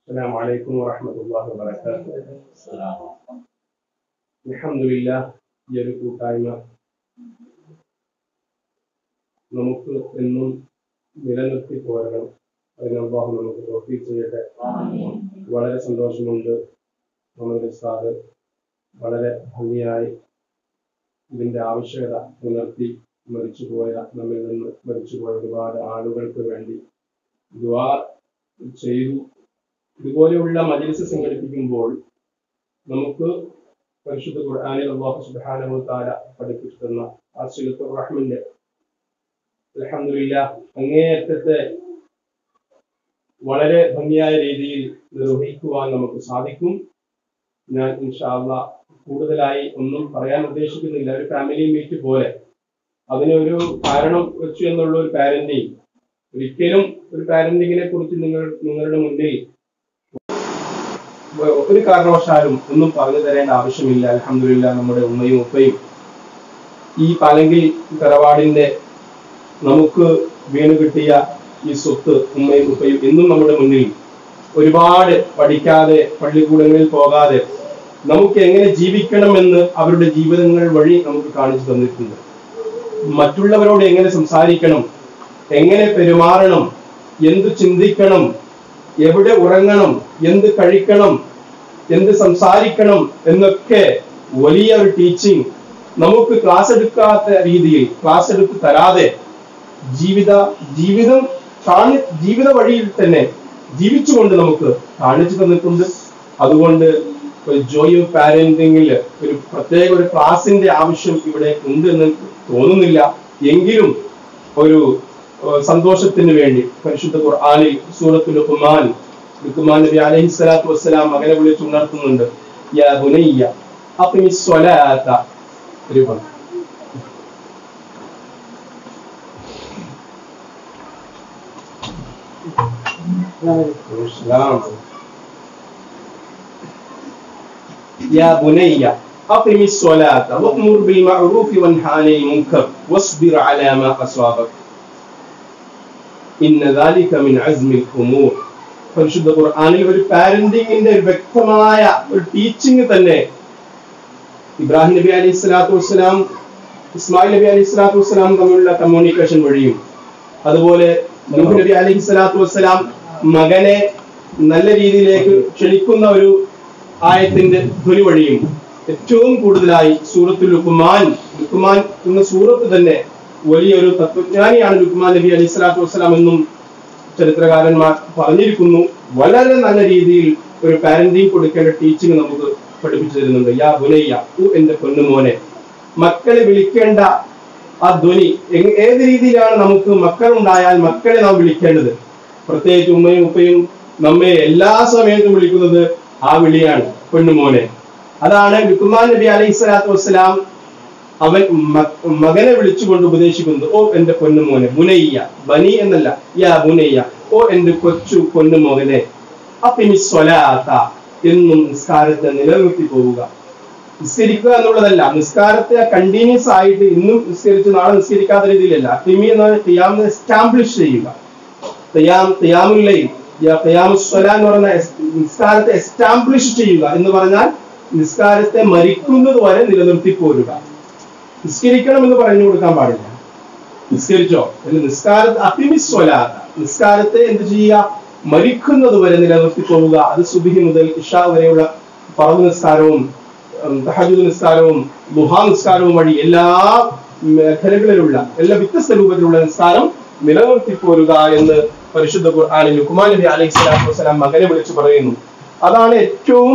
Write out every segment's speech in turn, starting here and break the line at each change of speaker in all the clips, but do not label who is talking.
السلام عليكم ورحمة الله وبركاته الحمد لله ഈ ഒരു കൂട്ടായ്മ നമുക്ക് എന്നും നിലനിർത്തി പോരണം അതിന് അള്ളാഹു നമുക്ക് തോഫീക്ക് ചെയ്യട്ടെ വളരെ സന്തോഷമുണ്ട് നമ്മുടെ സാറ് വളരെ ഭംഗിയായി ഇതിന്റെ ആവശ്യകത ഉണർത്തി മരിച്ചുപോയ നമ്മിൽ നിന്ന് മരിച്ചുപോയ ഒരുപാട് ആളുകൾക്ക് വേണ്ടി ദുആ ചെയ്തു ഇതുപോലെയുള്ള മജ്ലിസ് സംഘടിപ്പിക്കുമ്പോൾ നമുക്ക് പരിശുദ്ധ ഖുർആനിൽ അള്ളാഹു സുബ്ഹാനഹു തആല പഠിപ്പിച്ചു തന്ന ആ സിലത്തുർ റഹ്മിന്റെ അൽഹംദുലില്ലാ അങ്ങേയറ്റത്തെ വളരെ ഭംഗിയായ രീതിയിൽ നിർവഹിക്കുവാൻ നമുക്ക് സാധിക്കും ഞാൻ ഇൻഷാല്ല കൂടുതലായി ഒന്നും പറയാൻ ഉദ്ദേശിക്കുന്നില്ല ഒരു ഫാമിലി മീറ്റ് പോലെ അതിനൊരു കാരണം വെച്ചു എന്നുള്ള ഒരു പാരന്റിങ് ഒരിക്കലും ഒരു പാരന്റിങ്ങിനെ കുറിച്ച് നിങ്ങൾ നിങ്ങളുടെ മുന്നിൽ ഒരു കാരണവശാലും ഒന്നും പറഞ്ഞു തരേണ്ട ആവശ്യമില്ല അലഹമില്ല നമ്മുടെ ഉമ്മയും ഉപ്പയും ഈ പാലങ്കിൽ തറവാടിന്റെ നമുക്ക് വീണ് കിട്ടിയ ഈ സ്വത്ത് ഉമ്മയും ഉപ്പയും ഇന്നും നമ്മുടെ മുന്നിൽ ഒരുപാട് പഠിക്കാതെ പള്ളിക്കൂടങ്ങളിൽ പോകാതെ നമുക്ക് എങ്ങനെ ജീവിക്കണമെന്ന് അവരുടെ ജീവിതങ്ങൾ വഴി നമുക്ക് കാണിച്ചു തന്നിട്ടുണ്ട് മറ്റുള്ളവരോട് എങ്ങനെ സംസാരിക്കണം എങ്ങനെ പെരുമാറണം എന്ത് ചിന്തിക്കണം എവിടെ ഉറങ്ങണം എന്ത് കഴിക്കണം എന്ത് സംസാരിക്കണം എന്നൊക്കെ വലിയ ഒരു ടീച്ചിങ് നമുക്ക് ക്ലാസ് എടുക്കാത്ത രീതിയിൽ ക്ലാസ് എടുത്ത് തരാതെ ജീവിത ജീവിതം കാണി ജീവിത വഴിയിൽ തന്നെ ജീവിച്ചുകൊണ്ട് നമുക്ക് കാണിച്ചു തന്നിട്ടുണ്ട് അതുകൊണ്ട് ഒരു ജോയ് ഓഫ് പാരന്റിങ്ങിൽ ഒരു പ്രത്യേക ഒരു ക്ലാസിന്റെ ആവശ്യം ഇവിടെ ഉണ്ട് എന്ന് തോന്നുന്നില്ല എങ്കിലും ഒരു ഏഹ് സന്തോഷത്തിന് വേണ്ടി പരിശുദ്ധ ഖുർആനിൽ സൂറത്തുൽ ലുഖ്മാൻ ലുഖ്മാൻ നബി അലൈഹി സ്വലാത്തു വസ്സലാം മകനെ വിളിച്ച് ഉണർത്തുന്നുണ്ട് യാ ബുനയ്യ അഖിമിസ് സ്വലാത്ത രൂപം يا بني أقم الصلاة وأمر بالمعروف وانه عن المنكر واصبر على ما أصابك إن ذلك من عزم الأمور പരിശുദ്ധ ഖുർആനിൽ ഒരു പാരന്റിങ്ങിന്റെ ഒരു വ്യക്തമായ ഒരു ടീച്ചിങ് തന്നെ ഇബ്രാഹിം നബി അലൈഹി സ്വലാത്തു വസ്സലാം ഇസ്മായിൽ നബി അലൈഹി സ്വലാത്തു വസ്സലാം തമ്മിലുള്ള കമ്മ്യൂണിക്കേഷൻ വഴിയും അതുപോലെ നൂഹ് നബി അലൈഹി സ്വലാത്തു വസ്സലാം മകനെ നല്ല രീതിയിലേക്ക് ക്ഷണിക്കുന്ന ഒരു ആയത്തിന്റെ ധ്വനി വഴിയും ഏറ്റവും കൂടുതലായി സൂറത്തുൽ ലുക്മാൻ ലുക്മാൻ എന്ന സൂറത്ത് തന്നെ വലിയൊരു തത്വജ്ഞാനിയാണ് ലുക്മാൻ നബി അലൈഹി സ്വലാത്തു വസ്സലാം എന്നും ചരിത്രകാരന്മാർ പറഞ്ഞിരിക്കുന്നു വളരെ നല്ല രീതിയിൽ ഒരു പാരന്റിങ് കൊടുക്കേണ്ട ടീച്ചിങ് നമുക്ക് പഠിപ്പിച്ചു തരുന്നുണ്ട് യാ ബുനയ്യ ഉ എന്റെ പൊന്നുമോനെ മക്കളെ വിളിക്കേണ്ട ആ ധ്വനി എങ്- ഏത് രീതിയിലാണ് നമുക്ക് മക്കളുണ്ടായാൽ മക്കളെ നാം വിളിക്കേണ്ടത് പ്രത്യേകിച്ച് ഉമ്മയും ഉപ്പയും നമ്മെ എല്ലാ സമയത്തും വിളിക്കുന്നത് ആ വിളിയാണ് പൊന്നുമോനെ അതാണ് ലുക്മാൻ നബി അലൈഹി സ്വലാത്തു വസ്സലാം അവൻ മ- മകനെ വിളിച്ചുകൊണ്ട് ഉപദേശിക്കുന്നത് ഓ എന്റെ പൊന്നുമോനെ ബുനയ്യ ബനി എന്നല്ല യാ ബുനയ്യ ഓ എന്റെ കൊച്ചു പൊന്നുമോനെ അപ്പിനി സ്വലാത്ത എന്നും നിസ്കാരത്തെ നിലനിർത്തി പോവുക നിസ്കരിക്കുക എന്നുള്ളതല്ല നിസ്കാരത്തെ കണ്ടിന്യൂസ് ആയിട്ട് ഇന്നും നിസ്കരിച്ച് നാളെ നിസ്കരിക്കാത്ത രീതിയിലല്ല തിമി എന്ന തിയാമിനെ എസ്റ്റാബ്ലിഷ് ചെയ്യുക തിയാം തിയാമുല്ലയിൽ തിയാമുസ്വല എന്ന് പറഞ്ഞ എസ്- നിസ്കാരത്തെ എസ്റ്റാബ്ലിഷ് ചെയ്യുക എന്ന് പറഞ്ഞാൽ നിസ്കാരത്തെ മരിക്കുന്നത് വരെ നിലനിർത്തി പോരുക നിസ്കരിക്കണം എന്ന് പറഞ്ഞു കൊടുക്കാൻ പാടില്ല നിസ്കരിച്ചോ എന്ന് നിസ്കാരത്തെ അഭിമിസ്വലാത്ത നിസ്കാരത്തെ എന്ത് ചെയ്യുക മരിക്കുന്നത് വരെ നിലനിർത്തി പോവുക അത് സുബിഹി മുതൽ ഇഷ വരെയുള്ള പറവ് നിസ്കാരവും ഉം, തഹജ്ജുദ് നിസ്കാരവും ദുഹാ നിസ്കാരവും വഴി എല്ലാ മേഖലകളിലുള്ള എല്ലാ വ്യത്യസ്ത രൂപത്തിലുള്ള നിസ്കാരം നിലനിർത്തി പോരുക എന്ന് പരിശുദ്ധ ഖുർആനിൽ ലുക്മാൻ നബി അലൈഹി സ്വലാത്തു വസ്സലാം മകനെ വിളിച്ചു പറയുന്നു അതാണ് ഏറ്റവും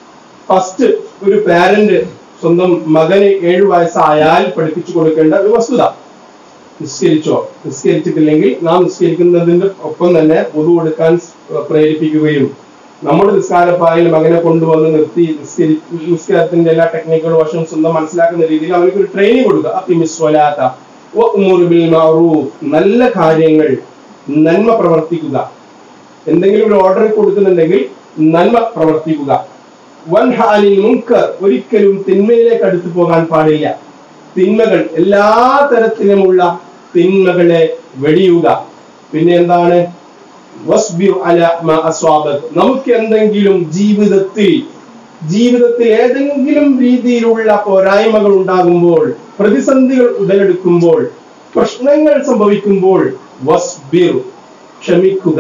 ഫസ്റ്റ് ഒരു പാരന്റ് സ്വന്തം മകന് ഏഴു വയസ്സായാൽ പഠിപ്പിച്ചു കൊടുക്കേണ്ട ഒരു വസ്തുത നിസ്കരിച്ചോ നിസ്കരിച്ചിട്ടില്ലെങ്കിൽ നാം നിസ്കരിക്കുന്നതിന്റെ ഒപ്പം തന്നെ പൊതു കൊടുക്കാൻ പ്രേരിപ്പിക്കുകയും നമ്മുടെ നിസ്കാരപ്പായിൽ മകനെ കൊണ്ടുവന്ന് നിർത്തി നിസ്കരി നിസ്കാരത്തിന്റെ എല്ലാ ടെക്നിക്കൽ വശവും സ്വന്തം മനസ്സിലാക്കുന്ന രീതിയിൽ അവർക്ക് ഒരു ട്രെയിനിങ് കൊടുക്കുക അപ്പിമിസ്വലാത്ത നല്ല കാര്യങ്ങൾ നന്മ പ്രവർത്തിക്കുക എന്തെങ്കിലും ഒരു ഓർഡർ കൊടുക്കുന്നുണ്ടെങ്കിൽ നന്മ പ്രവർത്തിക്കുക വൻഹാനിൽ മുൻകർ ഒരിക്കലും തിന്മയിലേക്ക് അടുത്തു പോകാൻ പാടില്ല തിന്മകൾ എല്ലാ തരത്തിലുമുള്ള തിന്മകളെ വെടിയുക പിന്നെ എന്താണ് വസ്ബിർ അല മാ അസ്വാബക് നമുക്ക് എന്തെങ്കിലും ജീവിതത്തിൽ ജീവിതത്തിൽ ഏതെങ്കിലും രീതിയിലുള്ള പോരായ്മകൾ ഉണ്ടാകുമ്പോൾ പ്രതിസന്ധികൾ ഉടലെടുക്കുമ്പോൾ പ്രശ്നങ്ങൾ സംഭവിക്കുമ്പോൾ വസ്ബിർ ക്ഷമിക്കുക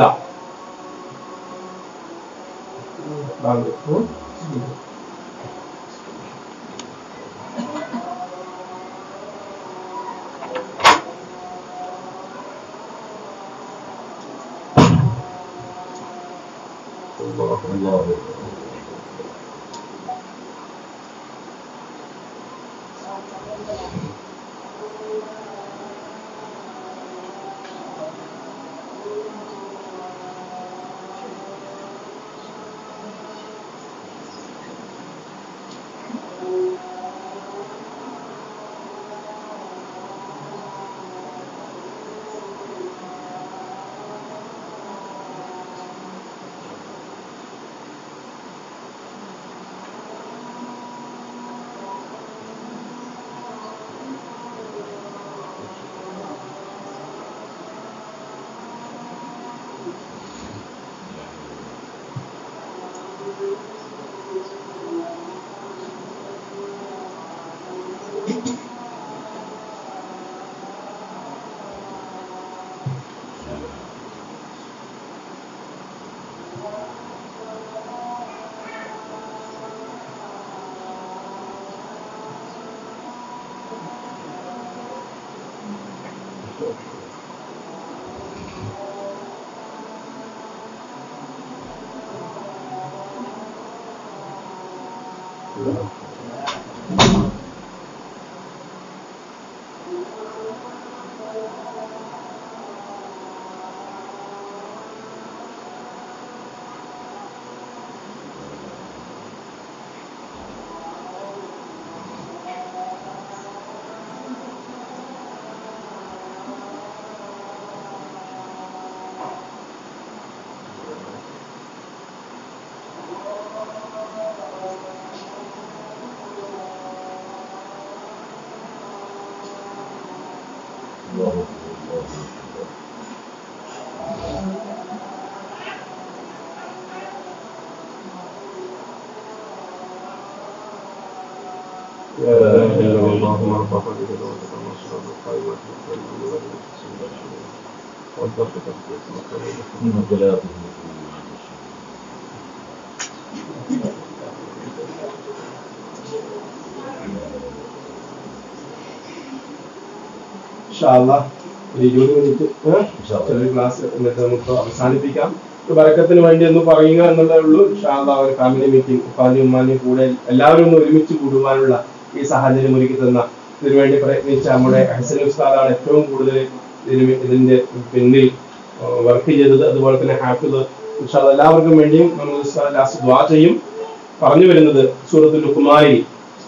إنك لا تهلك
ഇൻഷാല്ലാ ഒരു ഇരുപത് മിനിറ്റ് ഏഹ്? ചെറിയ ക്ലാസ് എന്നിട്ട് നമുക്ക് അവസാനിപ്പിക്കാം ഒരു ബറക്കത്തിന് വേണ്ടി ഒന്ന് പറയുക എന്നുള്ളതേ ഉള്ളൂ ഇൻഷാല്ലാ ഒരു ഫാമിലി മീറ്റിംഗ് ഉപ്പാന്റെയും ഉമ്മാന്റെയും കൂടെ എല്ലാവരും ഒന്ന് ഒരുമിച്ച് കൂടുവാനുള്ള ഈ സാഹചര്യം ഒരുക്കി തന്ന ഇതിനുവേണ്ടി പ്രയത്നിച്ച നമ്മുടെ ഹസൻ ഉസ്താദാണ് ഏറ്റവും കൂടുതൽ ഇതിന് വേ- ഇതിന്റെ പിന്നിൽ വർക്ക് ചെയ്തത് അതുപോലെ തന്നെ ഹാഫിദ് ഇൻഷാല്ലാ എല്ലാവർക്കും വേണ്ടിയും നമ്മൾ ഉസ്താദ് ലാസ്റ്റ് ദ്വാ ചെയ്യും പറഞ്ഞു വരുന്നത് സൂറത്തുൽ ലുക്മാനിൽ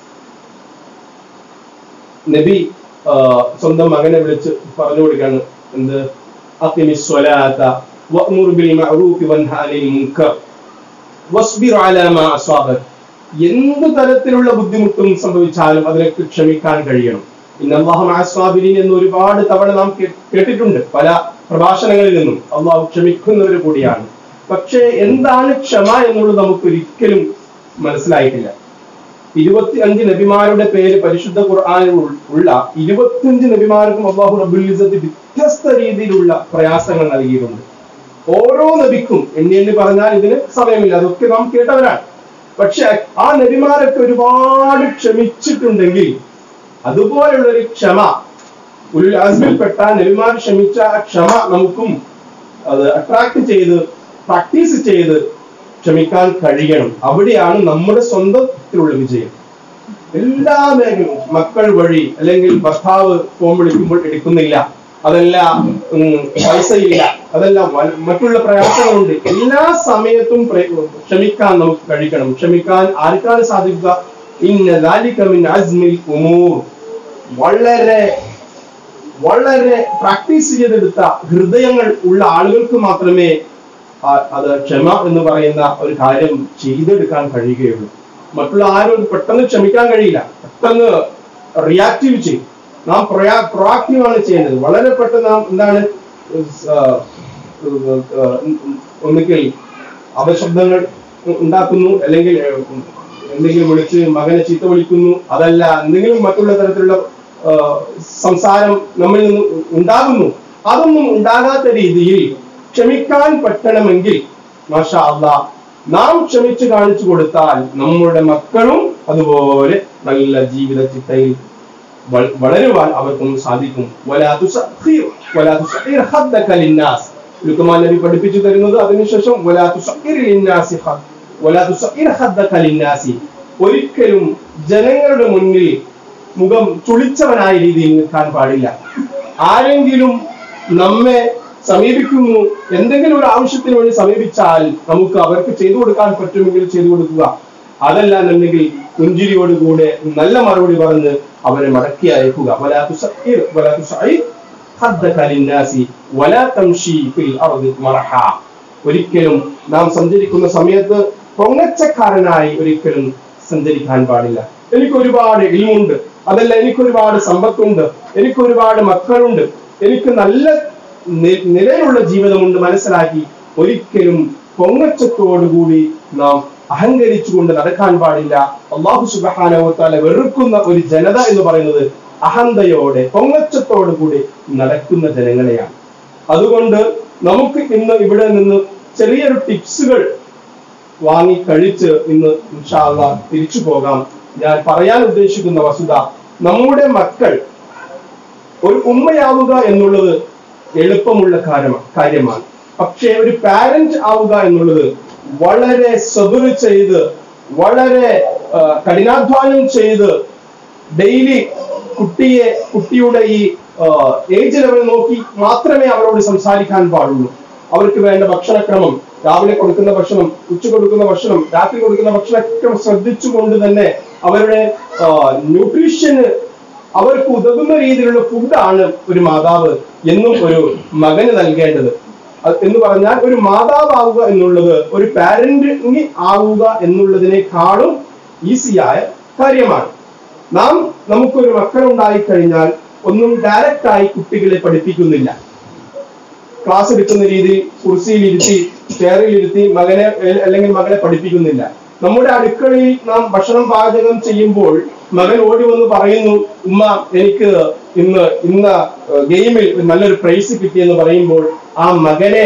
നബി ആ, സ്വന്തം മകനെ വിളിച്ച് പറഞ്ഞു കൊടുക്കാണ് എന്ത് അഖിമി സ്വലാത്ത വഅ്മുർ ബിൽ മഅറൂഫി വൻഹ അനിൽ മുൻകർ വസ്ബിർ അലാ മാ അസ്വാബക് എന്ത് തരത്തിലുള്ള ബുദ്ധിമുട്ടും സംഭവിച്ചാലും അതിനൊക്കെ ക്ഷമിക്കാൻ കഴിയണം ഇന്നല്ലാഹു മഅ സ്വാബിരീൻ എന്ന് ഒരുപാട് തവണ നാം കേ- കേട്ടിട്ടുണ്ട് പല പ്രഭാഷണങ്ങളിൽ നിന്നും അള്ളാഹു ക്ഷമിക്കുന്നവർ കൂടിയാണ് പക്ഷേ എന്താണ് ക്ഷമ എന്നുള്ളത് നമുക്ക് ഒരിക്കലും മനസ്സിലായിട്ടില്ല ഇരുപത്തി അഞ്ച് നബിമാരുടെ പേര് പരിശുദ്ധ ഖുർആനിൽ ഉൾ- ഉള്ള ഇരുപത്തിയഞ്ച് നബിമാർക്കും അള്ളാഹു റബ്ബുൽ ഇസ്സത്ത് വ്യത്യസ്ത രീതിയിലുള്ള പ്രയാസങ്ങൾ നൽകിയിട്ടുണ്ട് ഓരോ നബിക്കും എണ്ണി എണ്ണി പറഞ്ഞാൽ ഇതിന് സമയമില്ല അതൊക്കെ നാം കേട്ടവരാണ് പക്ഷെ ആ നബിമാരൊക്കെ ഒരുപാട് ക്ഷമിച്ചിട്ടുണ്ടെങ്കിൽ അതുപോലുള്ള ഒരു ക്ഷമ ഉലുൽ അസ്മിൽപ്പെട്ട നബിമാർ ക്ഷമിച്ച ആ ക്ഷമ നമുക്കും അത് അട്രാക്ട് ചെയ്ത് പ്രാക്ടീസ് ചെയ്ത് ക്ഷമിക്കാൻ കഴിയണം അവിടെയാണ് നമ്മുടെ സ്വന്തത്തിലുള്ള വിജയം എല്ലാ മേഖലയും മക്കൾ വഴി അല്ലെങ്കിൽ ഭർത്താവ് ഫോൺ വിളിക്കുമ്പോൾ എടുക്കുന്നില്ല അതല്ല ഉം, പൈസയില്ല അതല്ല വ- മറ്റുള്ള പ്രയാസങ്ങളുണ്ട് എല്ലാ സമയത്തും പ്ര- ക്ഷമിക്കാൻ നമുക്ക് കഴിക്കണം ക്ഷമിക്കാൻ ആർക്കാണ് സാധിക്കുക ഇന്ന ദാലിക മിൻ അസ്മിൽ ഉമൂർ വളരെ വളരെ പ്രാക്ടീസ് ചെയ്തെടുത്ത ഹൃദയങ്ങൾ ഉള്ള ആളുകൾക്ക് മാത്രമേ ആ- അത് ക്ഷമ എന്ന് പറയുന്ന ഒരു കാര്യം ചെയ്തെടുക്കാൻ കഴിയുകയുള്ളൂ മറ്റുള്ള ആരും അത് പെട്ടെന്ന് ക്ഷമിക്കാൻ കഴിയില്ല പെട്ടെന്ന് റിയാക്റ്റീവ് ചെയ്യും നാം പ്രൊയാക്റ്റീവ് ആണ് ചെയ്യേണ്ടത് വളരെ പെട്ടെന്ന് നാം എന്താണ് ഏഹ്, ഏഹ്, ഒന്നുകിൽ അപശബ്ദങ്ങൾ ഉണ്ടാക്കുന്നു അല്ലെങ്കിൽ ഏഹ്, എന്തെങ്കിലും വിളിച്ച് മകനെ ചീത്ത വിളിക്കുന്നു അതല്ല എന്തെങ്കിലും മറ്റുള്ള തരത്തിലുള്ള ആ, സംസാരം നമ്മിൽ നിന്ന് ഉണ്ടാകുന്നു അതൊന്നും ഉണ്ടാകാത്ത രീതിയിൽ ക്ഷമിക്കാൻ പറ്റണമെങ്കിൽ മാഷാ അള്ളാ നാം ക്ഷമിച്ചു കാണിച്ചു കൊടുത്താൽ നമ്മുടെ മക്കളും അതുപോലെ നല്ല ജീവിത ചിട്ടയിൽ വ- വളരുവാൻ അവർക്കും സാധിക്കും വലാ തുസഖിർ വലാ തുസഖിർ ഹദ്ദക ലിന്നാസ് ലുക്മാൻ നബി പഠിപ്പിച്ചു തരുന്നത് അതിനുശേഷം വലാ തുസഖിർ ലിന്നാസി ഹദ് വലാ തുസഖിർ ഹദ്ദക ലിന്നാസി ഒരിക്കലും ജനങ്ങളുടെ മുന്നിൽ മുഖം ചുളിച്ചവനായ രീതിയിൽ നിൽക്കാൻ പാടില്ല ആരെങ്കിലും നമ്മെ സമീപിക്കുന്നു എന്തെങ്കിലും ഒരു ആവശ്യത്തിന് വേണ്ടി സമീപിച്ചാൽ നമുക്ക് അവർക്ക് ചെയ്തു കൊടുക്കാൻ പറ്റുമെങ്കിൽ ചെയ്തു കൊടുക്കുക അതല്ല എന്നുണ്ടെങ്കിൽ പുഞ്ചിരിയോടുകൂടെ നല്ല മറുപടി പറഞ്ഞ് അവരെ മടക്കി അയക്കുക വലാ തുസഇർ വലാ തുസഇർ ഹദ്ദക ലിന്നാസി വലാ തംശി ഫിൽ അർദി മറഹാ ഒരിക്കലും നാം സഞ്ചരിക്കുന്ന സമയത്ത് പൊങ്ങച്ചക്കാരനായി ഒരിക്കലും സഞ്ചരിക്കാൻ പാടില്ല എനിക്ക് ഒരുപാട് ഇൽമുണ്ട് അതല്ല എനിക്ക് ഒരുപാട് സമ്പത്തുണ്ട് എനിക്ക് ഒരുപാട് മക്കളുണ്ട് എനിക്ക് നല്ല നി- നിലയിലുള്ള ജീവിതമുണ്ട് മനസ്സിലാക്കി ഒരിക്കലും പൊങ്ങച്ചത്തോടുകൂടി നാം അഹങ്കരിച്ചുകൊണ്ട് നടക്കാൻ പാടില്ല അള്ളാഹു സുബാനവത്താല വെറുക്കുന്ന ഒരു ജനത എന്ന് പറയുന്നത് അഹന്തയോടെ പൊങ്ങച്ചത്തോടു കൂടി നടക്കുന്ന ജനങ്ങളെയാണ് അതുകൊണ്ട് നമുക്ക് ഇന്ന് ഇവിടെ നിന്ന് ചെറിയൊരു ടിപ്സുകൾ വാങ്ങി കഴിച്ച് ഇന്ന് ഇൻഷാ അള്ളാ തിരിച്ചു പോകാം ഞാൻ പറയാൻ ഉദ്ദേശിക്കുന്ന വസ്തുത നമ്മുടെ മക്കൾ ഒരു ഉമ്മയാവുക എന്നുള്ളത് എളുപ്പമുള്ള കാര്യമ- കാര്യമാണ് പക്ഷേ ഒരു പാരന്റ് ആവുക എന്നുള്ളത് വളരെ സബർ ചെയ്ത് വളരെ ആ, കഠിനാധ്വാനം ചെയ്ത് ഡെയിലി കുട്ടിയെ കുട്ടിയുടെ ഈ ഏജ് ലെവൽ നോക്കി മാത്രമേ അവരോട് സംസാരിക്കാൻ പാടുള്ളൂ അവർക്ക് വേണ്ട ഭക്ഷണക്രമം രാവിലെ കൊടുക്കുന്ന ഭക്ഷണം ഉച്ച കൊടുക്കുന്ന ഭക്ഷണം രാത്രി കൊടുക്കുന്ന ഭക്ഷണക്രമം ശ്രദ്ധിച്ചുകൊണ്ട് തന്നെ അവരുടെ ന്യൂട്രീഷന് അവർക്ക് ഉതകുന്ന രീതിയിലുള്ള ഫുഡാണ് ഒരു മാതാവ് എന്നും ഒരു മകന് നൽകേണ്ടത് അത് എന്ന് പറഞ്ഞാൽ ഒരു മാതാവാവുക എന്നുള്ളത് ഒരു പാരന്റ് ആവുക എന്നുള്ളതിനേക്കാളും ഈസിയായ കാര്യമാണ് നാം നമുക്കൊരു മക്കളുണ്ടായി കഴിഞ്ഞാൽ ഒന്നും ഡയറക്റ്റ് ആയി കുട്ടികളെ പഠിപ്പിക്കുന്നില്ല ക്ലാസ് എടുക്കുന്ന രീതിയിൽ കുർസിയിൽ ഇരുത്തി ചെയറിൽ ഇരുത്തി മകനെ എ- അല്ലെങ്കിൽ മകളെ പഠിപ്പിക്കുന്നില്ല നമ്മുടെ അടുക്കളയിൽ നാം ഭക്ഷണം പാചകം ചെയ്യുമ്പോൾ മകൻ ഓടി വന്ന് പറയുന്നു ഉമ്മ എനിക്ക് ഇന്ന് ഇന്ന ഗെയിമിൽ നല്ലൊരു പ്രൈസ് കിട്ടിയെന്ന് പറയുമ്പോൾ ആ മകനെ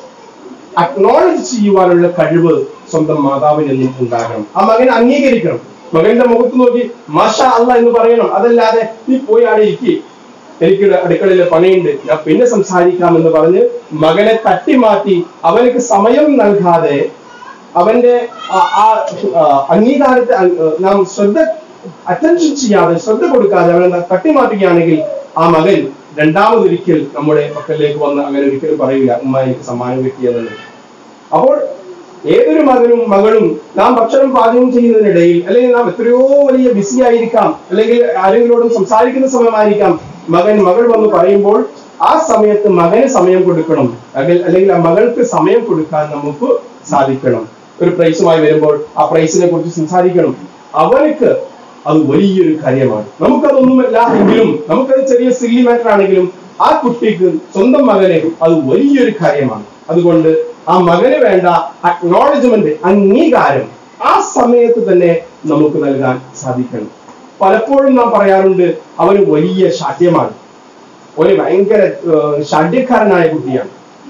അക്നോളജ് ചെയ്യുവാനുള്ള കഴിവ് സ്വന്തം മാതാവിൽ നിന്നും ഉണ്ടാകണം ആ മകനെ അംഗീകരിക്കണം മകന്റെ മുഖത്ത് നോക്കി മാഷ അല്ല എന്ന് പറയണം അതല്ലാതെ നീ പോയി അവിടെ ഇരിക്കി എനിക്ക് അടുക്കളയിലെ പണിയുണ്ട് ഞാൻ പിന്നെ സംസാരിക്കാം എന്ന് പറഞ്ഞ് മകനെ തട്ടിമാറ്റി അവനക്ക് സമയം നൽകാതെ അവന്റെ ആ- ആ ആ, അംഗീകാരത്തെ അ- നാം ശ്രദ്ധ അറ്റൻഷൻ ചെയ്യാതെ ശ്രദ്ധ കൊടുക്കാതെ അവനെ തട്ടിമാറ്റുകയാണെങ്കിൽ ആ മകൻ രണ്ടാമതൊരിക്കൽ നമ്മുടെ മക്കളിലേക്ക് വന്ന് അങ്ങനെ ഒരിക്കലും പറയില്ല ഉമ്മ എനിക്ക് സമ്മാനം കിട്ടിയെന്നുള്ളത് അപ്പോൾ ഏതൊരു മകനും മകളും നാം ഭക്ഷണം പാചകം ചെയ്യുന്നതിനിടയിൽ അല്ലെങ്കിൽ നാം എത്രയോ വലിയ ബിസി ആയിരിക്കാം അല്ലെങ്കിൽ ആരെങ്കിലോടും സംസാരിക്കുന്ന സമയമായിരിക്കാം മകൻ മകൾ വന്ന് പറയുമ്പോൾ ആ സമയത്ത് മകന് സമയം കൊടുക്കണം അല്ലെങ്കിൽ അല്ലെങ്കിൽ ആ മകൾക്ക് സമയം കൊടുക്കാൻ നമുക്ക് സാധിക്കണം ഒരു പ്രൈസുമായി വരുമ്പോൾ ആ പ്രൈസിനെ കുറിച്ച് സംസാരിക്കണം അവനക്ക് അത് വലിയൊരു കാര്യമാണ് നമുക്കതൊന്നുമല്ല എങ്കിലും നമുക്കത് ചെറിയ സില്ലി മാറ്റർ ആണെങ്കിലും ആ കുട്ടിക്ക് സ്വന്തം മകനെ അത് വലിയൊരു കാര്യമാണ് അതുകൊണ്ട് ആ മകന് വേണ്ട അക്നോളജ്മെന്റ് അംഗീകാരം ആ സമയത്ത് തന്നെ നമുക്ക് നൽകാൻ സാധിക്കണം പലപ്പോഴും നാം പറയാറുണ്ട് അവന് വലിയ ഷാഠ്യമാണ് ഒരു ഭയങ്കര ഏഹ്, ഷാഠ്യക്കാരനായ കുട്ടിയാണ്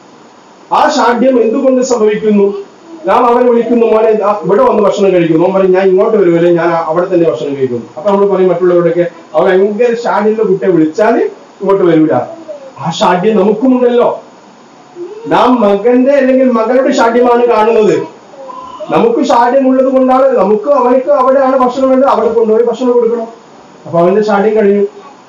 ആ ഷാഠ്യം എന്തുകൊണ്ട് സംഭവിക്കുന്നു നാം അവനെ വിളിക്കുന്നു മോനെ ദാ ഇവിടെ വന്ന് ഭക്ഷണം കഴിക്കുന്നു അവൻ പറയും ഞാൻ ഇങ്ങോട്ട് വരുമല്ലോ ഞാൻ അവിടെ തന്നെ ഭക്ഷണം കഴിക്കുന്നു അപ്പൊ നമ്മൾ പറയും മറ്റുള്ളവരോടൊക്കെ അവൻ ഭയങ്കര ഷാഠ്യമുള്ള കുട്ടിയെ വിളിച്ചാൽ ഇങ്ങോട്ട് വരൂല ആ ഷാഠ്യം നമുക്കുമുണ്ടല്ലോ നാം മകന്റെ അല്ലെങ്കിൽ മകളുടെ ഷാഠ്യമാണ് കാണുന്നത് നമുക്ക് ഷാഠ്യമുള്ളത് കൊണ്ടാണ് നമുക്ക് അവനക്ക് അവിടെയാണ് ഭക്ഷണം വേണ്ടത് അവിടെ കൊണ്ടുപോയി ഭക്ഷണം കൊടുക്കണം അപ്പൊ അവന്റെ ഷാഠ്യം കഴിഞ്ഞു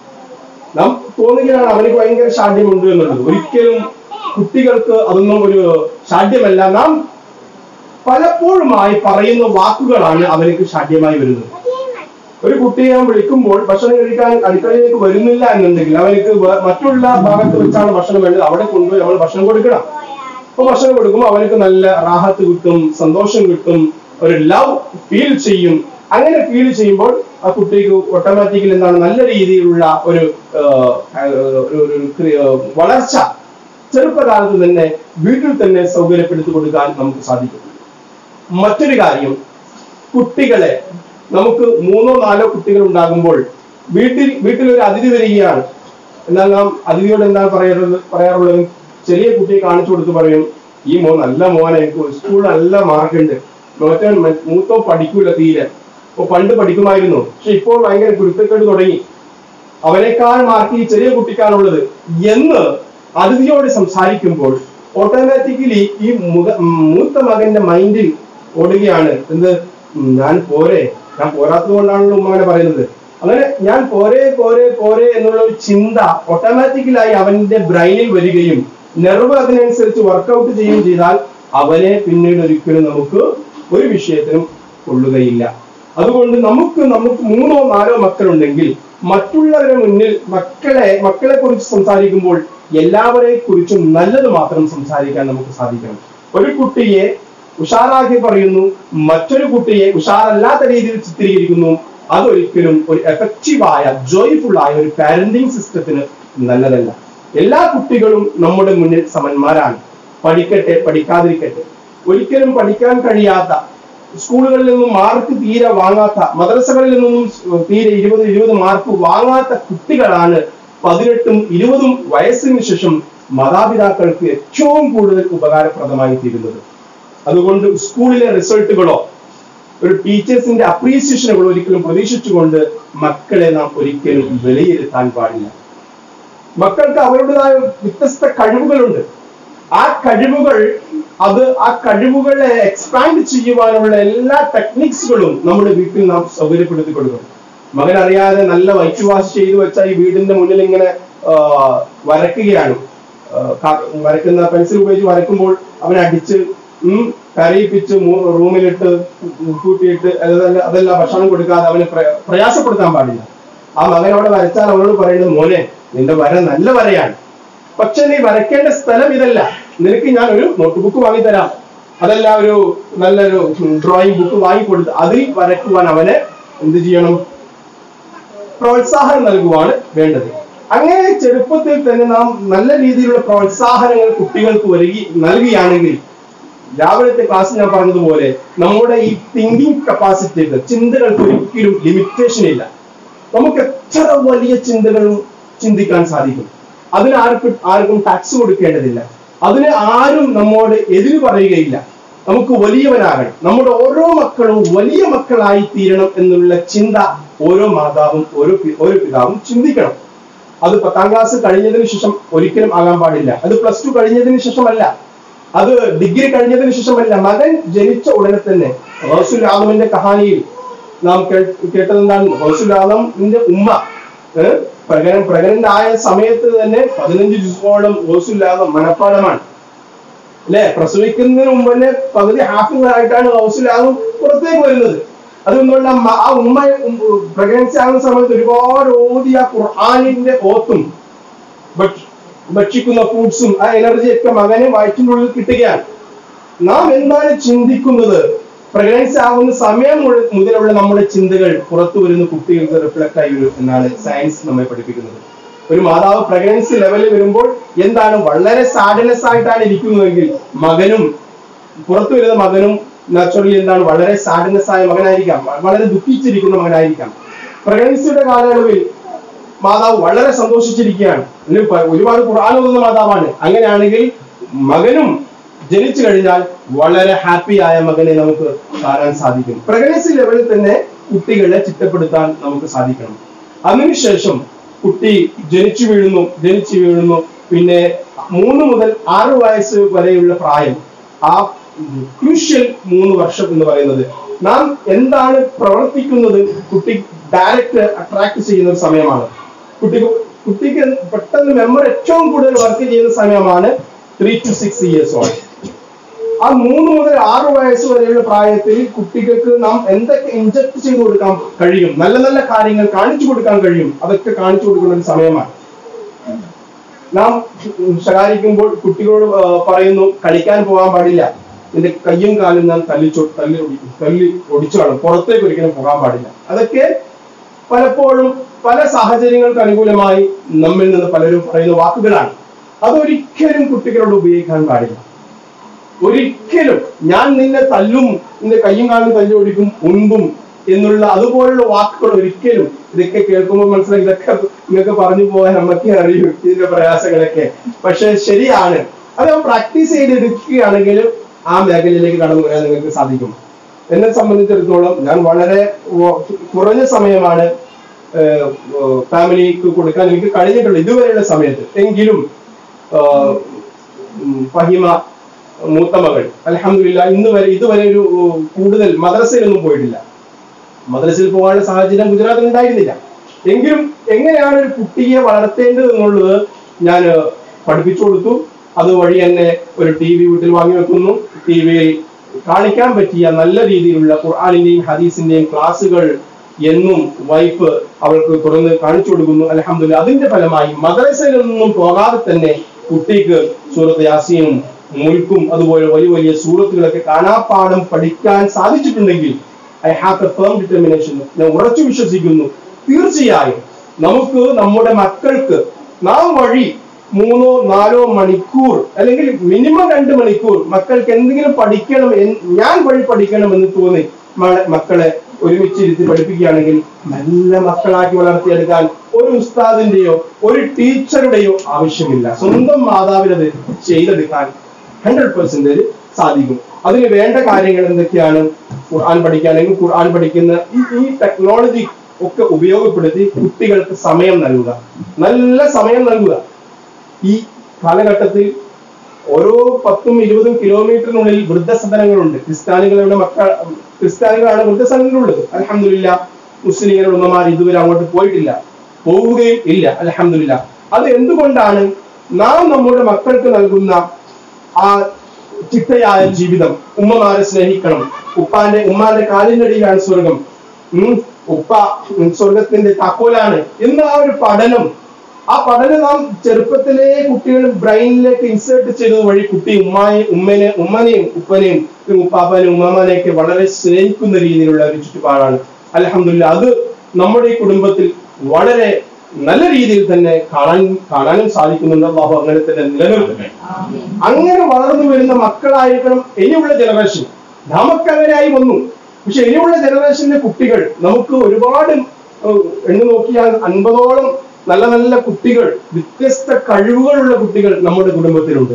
നാം തോന്നുകയാണ് അവനക്ക് ഭയങ്കര ഷാഠ്യമുണ്ട് എന്നുള്ളത് ഒരിക്കലും കുട്ടികൾക്ക് അതൊന്നും ഒരു ഷാഠ്യമല്ല നാം പലപ്പോഴുമായി പറയുന്ന വാക്കുകളാണ് അവനക്ക് ഷാഠ്യമായി വരുന്നത് ഒരു കുട്ടിയെ നാം വിളിക്കുമ്പോൾ ഭക്ഷണം കഴിക്കാൻ അടുക്കളയിലേക്ക് വരുന്നില്ല എന്നുണ്ടെങ്കിൽ അവനക്ക് വേ- മറ്റുള്ള ഭാഗത്ത് വെച്ചാണ് ഭക്ഷണം വേണ്ടത് അവിടെ കൊണ്ടുപോയി നമ്മൾ ഭക്ഷണം കൊടുക്കണം അപ്പൊ ഭക്ഷണം കൊടുക്കുമ്പോൾ അവനക്ക് നല്ല റാഹത്ത് കിട്ടും സന്തോഷം കിട്ടും ഒരു ലവ് ഫീൽ ചെയ്യും അങ്ങനെ ഫീൽ ചെയ്യുമ്പോൾ ആ കുട്ടിക്ക് ഓട്ടോമാറ്റിക്കലി എന്താണ് നല്ല രീതിയിലുള്ള ഒരു ആ, ഒരു ഒരു- ഒരു ക്രി- വളർച്ച ചെറുപ്പകാലത്ത് തന്നെ വീട്ടിൽ തന്നെ സൗകര്യപ്പെടുത്തി കൊടുക്കാൻ നമുക്ക് സാധിക്കും മറ്റൊരു കാര്യം കുട്ടികളെ നമുക്ക് മൂന്നോ നാലോ കുട്ടികൾ ഉണ്ടാകുമ്പോൾ വീട്ടിൽ വീട്ടിൽ ഒരു അതിഥി വരികയാണ് എന്നാൽ നാം അതിഥിയോട് എന്താണ് പറയാറുള്ളത് പറയാറുള്ളത് ചെറിയ കുട്ടിയെ കാണിച്ചു കൊടുത്ത് പറയും ഈ മോൻ നല്ല മോനെ സ്കൂളിൽ നല്ല മാർക്കുണ്ട് മറ്റേ മൂത്തോ പഠിക്കൂല തീരെ ഇപ്പൊ പണ്ട് പഠിക്കുമായിരുന്നു പക്ഷെ ഇപ്പോൾ ഭയങ്കര കുരുത്തക്കേട് തുടങ്ങി അവനേക്കാൾ മാർക്ക് ഈ ചെറിയ കുട്ടിക്കാണുള്ളത് എന്ന് അതിഥിയോട് സംസാരിക്കുമ്പോൾ ഓട്ടോമാറ്റിക്കലി ഈ മുഖ മൂത്ത മകന്റെ മൈൻഡിൽ ഓടുകയാണ് എന്ത് ഉം, ഞാൻ പോരെ ഞാൻ പോരാത്തത് കൊണ്ടാണല്ലോ ഉമ്മ അങ്ങനെ പറയുന്നത് അങ്ങനെ ഞാൻ പോരെ പോരെ പോരെ എന്നുള്ള ഒരു ചിന്ത ഓട്ടോമാറ്റിക്കലായി അവന്റെ ബ്രെയിനിൽ വരികയും നെർവ് അതിനനുസരിച്ച് വർക്കൗട്ട് ചെയ്യുകയും ചെയ്താൽ അവനെ പിന്നീട് ഒരിക്കലും നമുക്ക് ഒരു വിഷയത്തിനും കൊള്ളുകയില്ല അതുകൊണ്ട് നമുക്ക് നമുക്ക് മൂന്നോ നാലോ മക്കളുണ്ടെങ്കിൽ മറ്റുള്ളവരുടെ മുന്നിൽ മക്കളെ മക്കളെ കുറിച്ച് സംസാരിക്കുമ്പോൾ എല്ലാവരെ കുറിച്ചും നല്ലത് മാത്രം സംസാരിക്കാൻ നമുക്ക് സാധിക്കണം ഒരു കുട്ടിയെ ഉഷാറാക്കി പറയുന്നു മറ്റൊരു കുട്ടിയെ ഉഷാറല്ലാത്ത രീതിയിൽ ചിത്രീകരിക്കുന്നു അതൊരിക്കലും ഒരു എഫക്റ്റീവായ ജോയ്ഫുൾ ആയ ഒരു പാരന്റിംഗ് സിസ്റ്റത്തിന് നല്ലതല്ല എല്ലാ കുട്ടികളും നമ്മുടെ മുന്നിൽ സമന്മാരാണ് പഠിക്കട്ടെ പഠിക്കാതിരിക്കട്ടെ ഒരിക്കലും പഠിക്കാൻ കഴിയാത്ത സ്കൂളുകളിൽ നിന്നും മാർക്ക് തീരെ വാങ്ങാത്ത മദ്രസകളിൽ നിന്നും തീരെ ഇരുപത് ഇരുപത് മാർക്ക് വാങ്ങാത്ത കുട്ടികളാണ് പതിനെട്ടും ഇരുപതും വയസ്സിന് ശേഷം മാതാപിതാക്കൾക്ക് ഏറ്റവും കൂടുതൽ ഉപകാരപ്രദമായി തീരുന്നത് അതുകൊണ്ട് സ്കൂളിലെ റിസൾട്ടുകളോ ഒരു ടീച്ചേഴ്സിന്റെ അപ്രീസിയേഷനുകളോ ഒരിക്കലും പ്രതീക്ഷിച്ചുകൊണ്ട് മക്കളെ നാം ഒരിക്കലും വിലയിരുത്താൻ പാടില്ല മക്കൾക്ക് അവരുടേതായ വ്യത്യസ്ത കഴിവുകളുണ്ട് ആ കഴിവുകൾ അത് ആ കഴിവുകളെ എക്സ്പാൻഡ് ചെയ്യുവാനുള്ള എല്ലാ ടെക്നിക്സുകളും നമ്മുടെ വീട്ടിൽ നാം സൗകര്യപ്പെടുത്തി കൊടുക്കണം മകൻ അറിയാതെ നല്ല വൈറ്റ് വാഷ് ചെയ്തു വെച്ച ഈ വീടിന്റെ മുന്നിൽ ഇങ്ങനെ ആ, വരക്കുകയാണ് ആ, ക- വരക്കുന്ന പെൻസിൽ ഉപയോഗിച്ച് വരക്കുമ്പോൾ അവനെ അടിച്ച് ഉം കരയിപ്പിച്ച് മൂ- റൂമിലിട്ട് കൂട്ടിയിട്ട് അതെല്ലാം അതെല്ലാം ഭക്ഷണം കൊടുക്കാതെ അവനെ പ്ര- പ്രയാസപ്പെടുത്താൻ പാടില്ല ആ മകൻ അവിടെ വരച്ചാൽ അവനോട് പറയുന്നത് മോനെ നിന്റെ വര നല്ല വരയാണ് പക്ഷെ നീ വരയ്ക്കേണ്ട സ്ഥലം ഇതല്ല നിനക്ക് ഞാൻ ഒരു നോട്ട് ബുക്ക് വാങ്ങിത്തരാം അതല്ല ഒരു നല്ലൊരു ഡ്രോയിങ് ബുക്ക് വാങ്ങിക്കൊടുത്ത് അതിൽ വരക്കുവാൻ അവനെ എന്ത് ചെയ്യണം പ്രോത്സാഹനം നൽകുവാണ് വേണ്ടത് അങ്ങനെ ചെറുപ്പത്തിൽ തന്നെ നാം നല്ല രീതിയിലുള്ള പ്രോത്സാഹനങ്ങൾ കുട്ടികൾക്ക് ഒരുക്കി നൽകുകയാണെങ്കിൽ രാവിലത്തെ ക്ലാസ് ഞാൻ പറഞ്ഞതുപോലെ നമ്മുടെ ഈ തിങ്കിങ് കപ്പാസിറ്റികൾ ചിന്തകൾക്ക് ഒരിക്കലും ലിമിറ്റേഷൻ ഇല്ല നമുക്ക് എത്ര വലിയ ചിന്തകളും ചിന്തിക്കാൻ സാധിക്കും അതിന് ആർക്കും ആർക്കും ടാക്സ് കൊടുക്കേണ്ടതില്ല അതിന് ആരും നമ്മോട് എതിര് പറയുകയില്ല നമുക്ക് വലിയവനാകണം നമ്മുടെ ഓരോ മക്കളും വലിയ മക്കളായി തീരണം എന്നുള്ള ചിന്ത ഓരോ മാതാവും ഓരോ പി- ഓരോ പിതാവും ചിന്തിക്കണം അത് പത്താം ക്ലാസ് കഴിഞ്ഞതിന് ശേഷം ഒരിക്കലും ആകാൻ പാടില്ല അത് പ്ലസ് ടു കഴിഞ്ഞതിന് ശേഷമല്ല അത് ഡിഗ്രി കഴിഞ്ഞതിന് ശേഷമല്ല മകൻ ജനിച്ച ഉടനെ തന്നെ റസൂൽ ആദമിന്റെ കഹാനിയിൽ നാം കേ- കേട്ടത് എന്താണ് റസൂൽ ആദമിന്റെ ഉമ്മ ഏഹ് പ്രകടനം പ്രകടനം ആയ സമയത്ത് തന്നെ പതിനഞ്ച് ദിവസത്തോളം റസൂൽ ആദം മനഃപ്പാടമാണ് അല്ലെ പ്രസവിക്കുന്നതിന് മുമ്പ് തന്നെ പകുതി ഹാഫിങ്ങളായിട്ടാണ് ഹൗസിലാകും പുറത്തേക്ക് വരുന്നത് അതുകൊണ്ടുകൊണ്ട് ആ മ- ആ ഉമ്മ പ്രഗ്നൻസി ആകുന്ന സമയത്ത് ഒരുപാട് ഓതി ആ ഖുർആാനിന്റെ ഓത്തും ഭക്ഷ- ഭക്ഷിക്കുന്ന ഫ്രൂട്ട്സും ആ എനർജി ഒക്കെ മകനെ വയറ്റിനുള്ളിൽ കിട്ടുകയാണ് നാം എന്താണ് ചിന്തിക്കുന്നത് പ്രഗ്നൻസി ആകുന്ന സമയം മുഴ- മുതലുള്ള നമ്മുടെ ചിന്തകൾ പുറത്തു വരുന്ന കുട്ടികൾക്ക് റിഫ്ലക്ട് ആയി വരും എന്നാണ് സയൻസ് നമ്മെ പഠിപ്പിക്കുന്നത് ഒരു മാതാവ് പ്രഗ്നൻസി ലെവലിൽ വരുമ്പോൾ എന്താണ് വളരെ സാഡനസ് ആയിട്ടാണ് ഇരിക്കുന്നതെങ്കിൽ മകനും പുറത്തു വരുന്ന മകനും നാച്ചുറലി എന്താണ് വളരെ സാഡനസ് ആയ മകനായിരിക്കാം വ- വളരെ ദുഃഖിച്ചിരിക്കുന്ന മകനായിരിക്കാം പ്രഗ്നൻസിയുടെ കാലയളവിൽ മാതാവ് വളരെ സന്തോഷിച്ചിരിക്കുകയാണ് ഇതിൽ പ- ഒരുപാട് ഖുർആൻ ഓതുന്ന മാതാവാണ് അങ്ങനെയാണെങ്കിൽ മകനും ജനിച്ചു കഴിഞ്ഞാൽ വളരെ ഹാപ്പി ആയ മകനെ നമുക്ക് കാണാൻ സാധിക്കും പ്രഗ്നൻസി ലെവലിൽ തന്നെ കുട്ടികളെ ചിട്ടപ്പെടുത്താൻ നമുക്ക് സാധിക്കണം അതിനുശേഷം കുട്ടി ജനിച്ചു വീഴുന്നു ജനിച്ചു വീഴുന്നു പിന്നെ മൂന്ന് മുതൽ ആറ് വയസ്സ് വരെയുള്ള പ്രായം ആ ക്രൂഷ്യൽ മൂന്ന് വർഷം എന്ന് പറയുന്നത് നാം എന്താണ് പ്രവർത്തിക്കുന്നത് കുട്ടി ഡയറക്റ്റ് അട്രാക്ട് ചെയ്യുന്ന ഒരു സമയമാണ് കുട്ടിക്ക് കുട്ടിക്ക് പെട്ടെന്ന് മെമ്മറി ഏറ്റവും കൂടുതൽ വർക്ക് ചെയ്യുന്ന സമയമാണ് three two six years old ആ മൂന്ന് മുതൽ ആറ് വയസ്സ് വരെയുള്ള പ്രായത്തിൽ കുട്ടികൾക്ക് നാം എന്തൊക്കെ ഇൻജക്ട് ചെയ്ത് കൊടുക്കാൻ കഴിയും നല്ല നല്ല കാര്യങ്ങൾ കാണിച്ചു കൊടുക്കാൻ കഴിയും അതൊക്കെ കാണിച്ചു കൊടുക്കുന്ന ഒരു സമയമാണ് നാം ശകാരിക്കുമ്പോൾ കുട്ടികളോട് ആ, പറയുന്നു കളിക്കാൻ പോകാൻ പാടില്ല നിന്റെ കയ്യും കാലും നാം തല്ലിച്ചോ തല്ലി ഒടി- തല്ലി ഒടിച്ചു കാണും പുറത്തേക്ക് ഒരിക്കലും പോകാൻ പാടില്ല അതൊക്കെ പലപ്പോഴും പല സാഹചര്യങ്ങൾക്ക് അനുകൂലമായി നമ്മിൽ നിന്ന് പലരും പറയുന്ന വാക്കുകളാണ് അതൊരിക്കലും കുട്ടികളോട് ഉപയോഗിക്കാൻ പാടില്ല ഒരിക്കലും ഞാൻ നിന്നെ തല്ലും നിന്റെ കയ്യും കാലും തല്ലി ഓടിക്കും ഉണ്ടും എന്നുള്ള അതുപോലുള്ള വാക്കുകൾ ഒരിക്കലും ഇതൊക്കെ കേൾക്കുമ്പോൾ മനസ്സിലായി ഇതൊക്കെ നിങ്ങൾക്ക് പറഞ്ഞു പോകാൻ നമുക്ക് അറിയും ഇതിന്റെ പ്രയാസങ്ങളൊക്കെ പക്ഷെ ശരിയാണ് അത് പ്രാക്ടീസ് ചെയ്തെടുക്കുകയാണെങ്കിൽ ആ മേഖലയിലേക്ക് കടന്നു വരാൻ നിങ്ങൾക്ക് സാധിക്കും എന്നെ സംബന്ധിച്ചിടത്തോളം ഞാൻ വളരെ വ- കുറഞ്ഞ സമയമാണ് ഫാമിലിക്ക് കൊടുക്കാൻ എനിക്ക് കഴിഞ്ഞിട്ടുള്ളത് ഇതുവരെയുള്ള സമയത്ത് എങ്കിലും ആഹ്, ഉം, ഫഹിമ മൂത്ത മകൾ അലഹമില്ല ഇന്ന് വരെ ഇതുവരെ ഒരു ഉം, കൂടുതൽ മദ്രസയിലൊന്നും പോയിട്ടില്ല മദ്രസയിൽ പോകാനുള്ള സാഹചര്യം ഗുജറാത്തിൽ ഉണ്ടായിരുന്നില്ല എങ്കിലും എങ്ങനെയാണ് ഒരു കുട്ടിയെ വളർത്തേണ്ടത് എന്നുള്ളത് ഞാൻ പഠിപ്പിച്ചു കൊടുത്തു അതുവഴി തന്നെ ഒരു ടി വി വീട്ടിൽ വാങ്ങി വെക്കുന്നു ടി വിയിൽ കാണിക്കാൻ പറ്റിയ നല്ല രീതിയിലുള്ള ഖുർആാനിന്റെയും ഹദീസിന്റെയും ക്ലാസ്സുകൾ എന്നും വൈഫ് അവൾക്ക് തുറന്ന് കാണിച്ചു കൊടുക്കുന്നു അലഹമില്ല അതിന്റെ ഫലമായി മദ്രസയിലൊന്നും പോകാതെ തന്നെ കുട്ടിക്ക് സൂറത്ത് യാസീനും മുൽക്കും അതുപോലെ വലിയ വലിയ സൂറത്തുകളൊക്കെ കാണാപ്പാഠം പഠിക്കാൻ സാധിച്ചിട്ടുണ്ടെങ്കിൽ I have a firm determination ഞാൻ ഉറച്ചു വിശ്വസിക്കുന്നു തീർച്ചയായും നമുക്ക് നമ്മുടെ മക്കൾക്ക് നാം വഴി മൂന്നോ നാലോ മണിക്കൂർ അല്ലെങ്കിൽ മിനിമം രണ്ട് മണിക്കൂർ മക്കൾക്ക് എന്തെങ്കിലും പഠിക്കണം എന്ന് ഞാൻ വഴി പഠിക്കണം എന്ന് തോന്നി മ- മക്കളെ ഒരുമിച്ചിരുത്തി പഠിപ്പിക്കുകയാണെങ്കിൽ നല്ല മക്കളാക്കി വളർത്തിയെടുക്കാൻ ഒരു ഉസ്താദിന്റെയോ ഒരു ടീച്ചറുടെയോ ആവശ്യമില്ല സ്വന്തം മാതാവിനത് ചെയ്തെടുക്കാൻ ഹൺഡ്രഡ് പെർസെന്റേജ് സാധിക്കും അതിന് വേണ്ട കാര്യങ്ങൾ എന്തൊക്കെയാണ് ഖുർആൻ പഠിക്കുകയാണെങ്കിൽ ഖുർആൻ പഠിക്കുന്ന ഈ ഈ ടെക്നോളജി ഒക്കെ ഉപയോഗപ്പെടുത്തി കുട്ടികൾക്ക് സമയം നൽകുക നല്ല സമയം നൽകുക ഈ കാലഘട്ടത്തിൽ ഓരോ പത്തും ഇരുപതും കിലോമീറ്ററിനുള്ളിൽ വൃദ്ധസദനങ്ങളുണ്ട് ക്രിസ്ത്യാനികളുടെ മക്കൾ ക്രിസ്ത്യാനികളാണ് വൃദ്ധസദനങ്ങളുള്ളത് അലഹമില്ല മുസ്ലിങ്ങളുടെ ഉമ്മമാർ ഇതുവരെ അങ്ങോട്ട് പോയിട്ടില്ല പോവുകയും ഇല്ല അലഹമില്ല അത് എന്തുകൊണ്ടാണ് നാം നമ്മുടെ മക്കൾക്ക് നൽകുന്ന ആ ചിട്ടയായ ജീവിതം ഉമ്മമാരെ സ്നേഹിക്കണം ഉപ്പാന്റെ ഉമ്മാന്റെ കാലിനടിയിലാണ് സ്വർഗം ഉം ഉപ്പ ഉം, സ്വർഗത്തിന്റെ താക്കോലാണ് എന്ന ആ ഒരു പഠനം ആ പഠനം നാം ചെറുപ്പത്തിലെ കുട്ടികൾ ബ്രെയിനിലേക്ക് ഇൻസേർട്ട് ചെയ്തത് വഴി കുട്ടി ഉമ്മായെ ഉമ്മനെ ഉമ്മനെയും ഉപ്പനെയും ഉം, ഉപ്പാപ്പനെയും ഉമ്മാമനെയൊക്കെ വളരെ സ്നേഹിക്കുന്ന രീതിയിലുള്ള ഒരു ചുറ്റുപാടാണ് അലഹമില്ല അത് നമ്മുടെ ഈ കുടുംബത്തിൽ വളരെ നല്ല രീതിയിൽ തന്നെ കാണാൻ കാണാനും സാധിക്കുന്നുണ്ട് അള്ളാഹു അങ്ങനെ തന്നെ നിലനിർത്തട്ടെ അങ്ങനെ വളർന്നു വരുന്ന മക്കളായിരിക്കണം ഇനിയുള്ള ജനറേഷൻ നമുക്ക് അങ്ങനെയായി വന്നു പക്ഷെ ഇനിയുള്ള ജനറേഷനിലെ കുട്ടികൾ നമുക്ക് ഒരുപാട് ഏഹ്, എണ്ണി നോക്കിയാൽ അൻപതോളം നല്ല നല്ല കുട്ടികൾ വ്യത്യസ്ത കഴിവുകളുള്ള കുട്ടികൾ നമ്മുടെ കുടുംബത്തിലുണ്ട്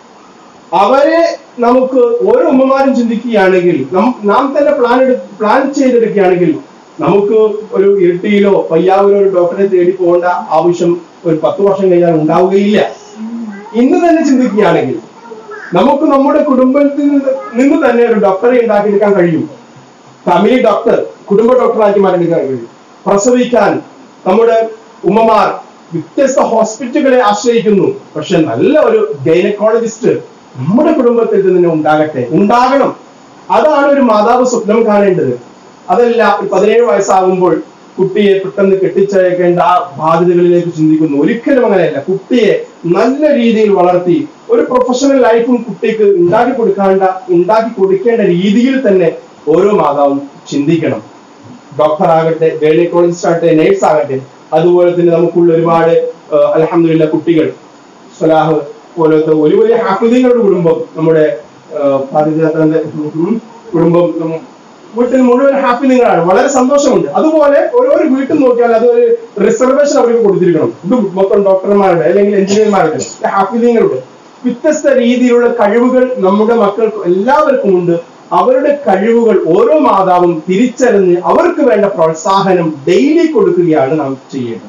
അവരെ നമുക്ക് ഓരോ ഉമ്മമാരും ചിന്തിക്കുകയാണെങ്കിൽ നം- നാം തന്നെ പ്ലാൻ എടു പ്ലാൻ ചെയ്തെടുക്കുകയാണെങ്കിൽ നമുക്ക് ഒരു ഇരട്ടിയിലോ പയ്യാവിലോ ഒരു ഡോക്ടറെ തേടി പോകേണ്ട ആവശ്യം ഒരു പത്ത് വർഷം കഴിഞ്ഞാൽ ഉണ്ടാവുകയില്ല ഇന്ന് തന്നെ ചിന്തിക്കുകയാണെങ്കിൽ നമുക്ക് നമ്മുടെ കുടുംബത്തിൽ നിന്ന് നിന്ന് തന്നെ ഒരു ഡോക്ടറെ ഉണ്ടാക്കിയെടുക്കാൻ കഴിയും ഫാമിലി ഡോക്ടർ കുടുംബ ഡോക്ടറാക്കി മാറ്റിയെടുക്കാൻ കഴിയും പ്രസവിക്കാൻ നമ്മുടെ ഉമ്മമാർ വ്യത്യസ്ത ഹോസ്പിറ്റലുകളെ ആശ്രയിക്കുന്നു പക്ഷെ നല്ല ഒരു ഗൈനക്കോളജിസ്റ്റ് നമ്മുടെ കുടുംബത്തിൽ തന്നെ ഉണ്ടാകട്ടെ ഉണ്ടാകണം അതാണ് ഒരു മാതാവ് സ്വപ്നം കാണേണ്ടത് അതല്ല ഈ പതിനേഴ് വയസ്സാകുമ്പോൾ കുട്ടിയെ പെട്ടെന്ന് കെട്ടിച്ചയക്കേണ്ട ആ ബാധ്യതകളിലേക്ക് ചിന്തിക്കുന്നു ഒരിക്കലും അങ്ങനെയല്ല കുട്ടിയെ നല്ല രീതിയിൽ വളർത്തി ഒരു പ്രൊഫഷണൽ ലൈഫും കുട്ടിക്ക് ഉണ്ടാക്കി കൊടുക്കേണ്ട ഉണ്ടാക്കി കൊടുക്കേണ്ട രീതിയിൽ തന്നെ ഓരോ മാതാവും ചിന്തിക്കണം ഡോക്ടർ ആകട്ടെ ഗൈനക്കോളജിസ്റ്റ് ആകട്ടെ നേഴ്സ് ആകട്ടെ അതുപോലെ തന്നെ നമുക്കുള്ള ഒരുപാട് അലഹമില്ല കുട്ടികൾ സലാഹ് പോലത്തെ ഒരു വലിയ ഹാഫിദിങ്ങളുടെ കുടുംബം നമ്മുടെ ആഹ്, പാരിജാതന്റെ ഉം കുടുംബം ഉം, വീട്ടിൽ മുഴുവൻ ഹാഫിദിങ്ങളാണ് വളരെ സന്തോഷമുണ്ട് അതുപോലെ ഓരോ വീട്ടിൽ നോക്കിയാൽ അത് ഒരു റിസർവേഷൻ അവർക്ക് കൊടുത്തിരിക്കണം ഇത് മൊത്തം ഡോക്ടർമാരുടെ അല്ലെങ്കിൽ എഞ്ചിനീയർമാരുടെ ഹാഫിദിങ്ങളുടെ വ്യത്യസ്ത രീതിയിലുള്ള കഴിവുകൾ നമ്മുടെ മക്കൾക്ക് എല്ലാവർക്കും ഉണ്ട് അവരുടെ കഴിവുകൾ ഓരോ മാതാവും തിരിച്ചറിഞ്ഞ് അവർക്ക് വേണ്ട പ്രോത്സാഹനം ഡെയിലി കൊടുക്കുകയാണ് നാം ചെയ്യേണ്ടത്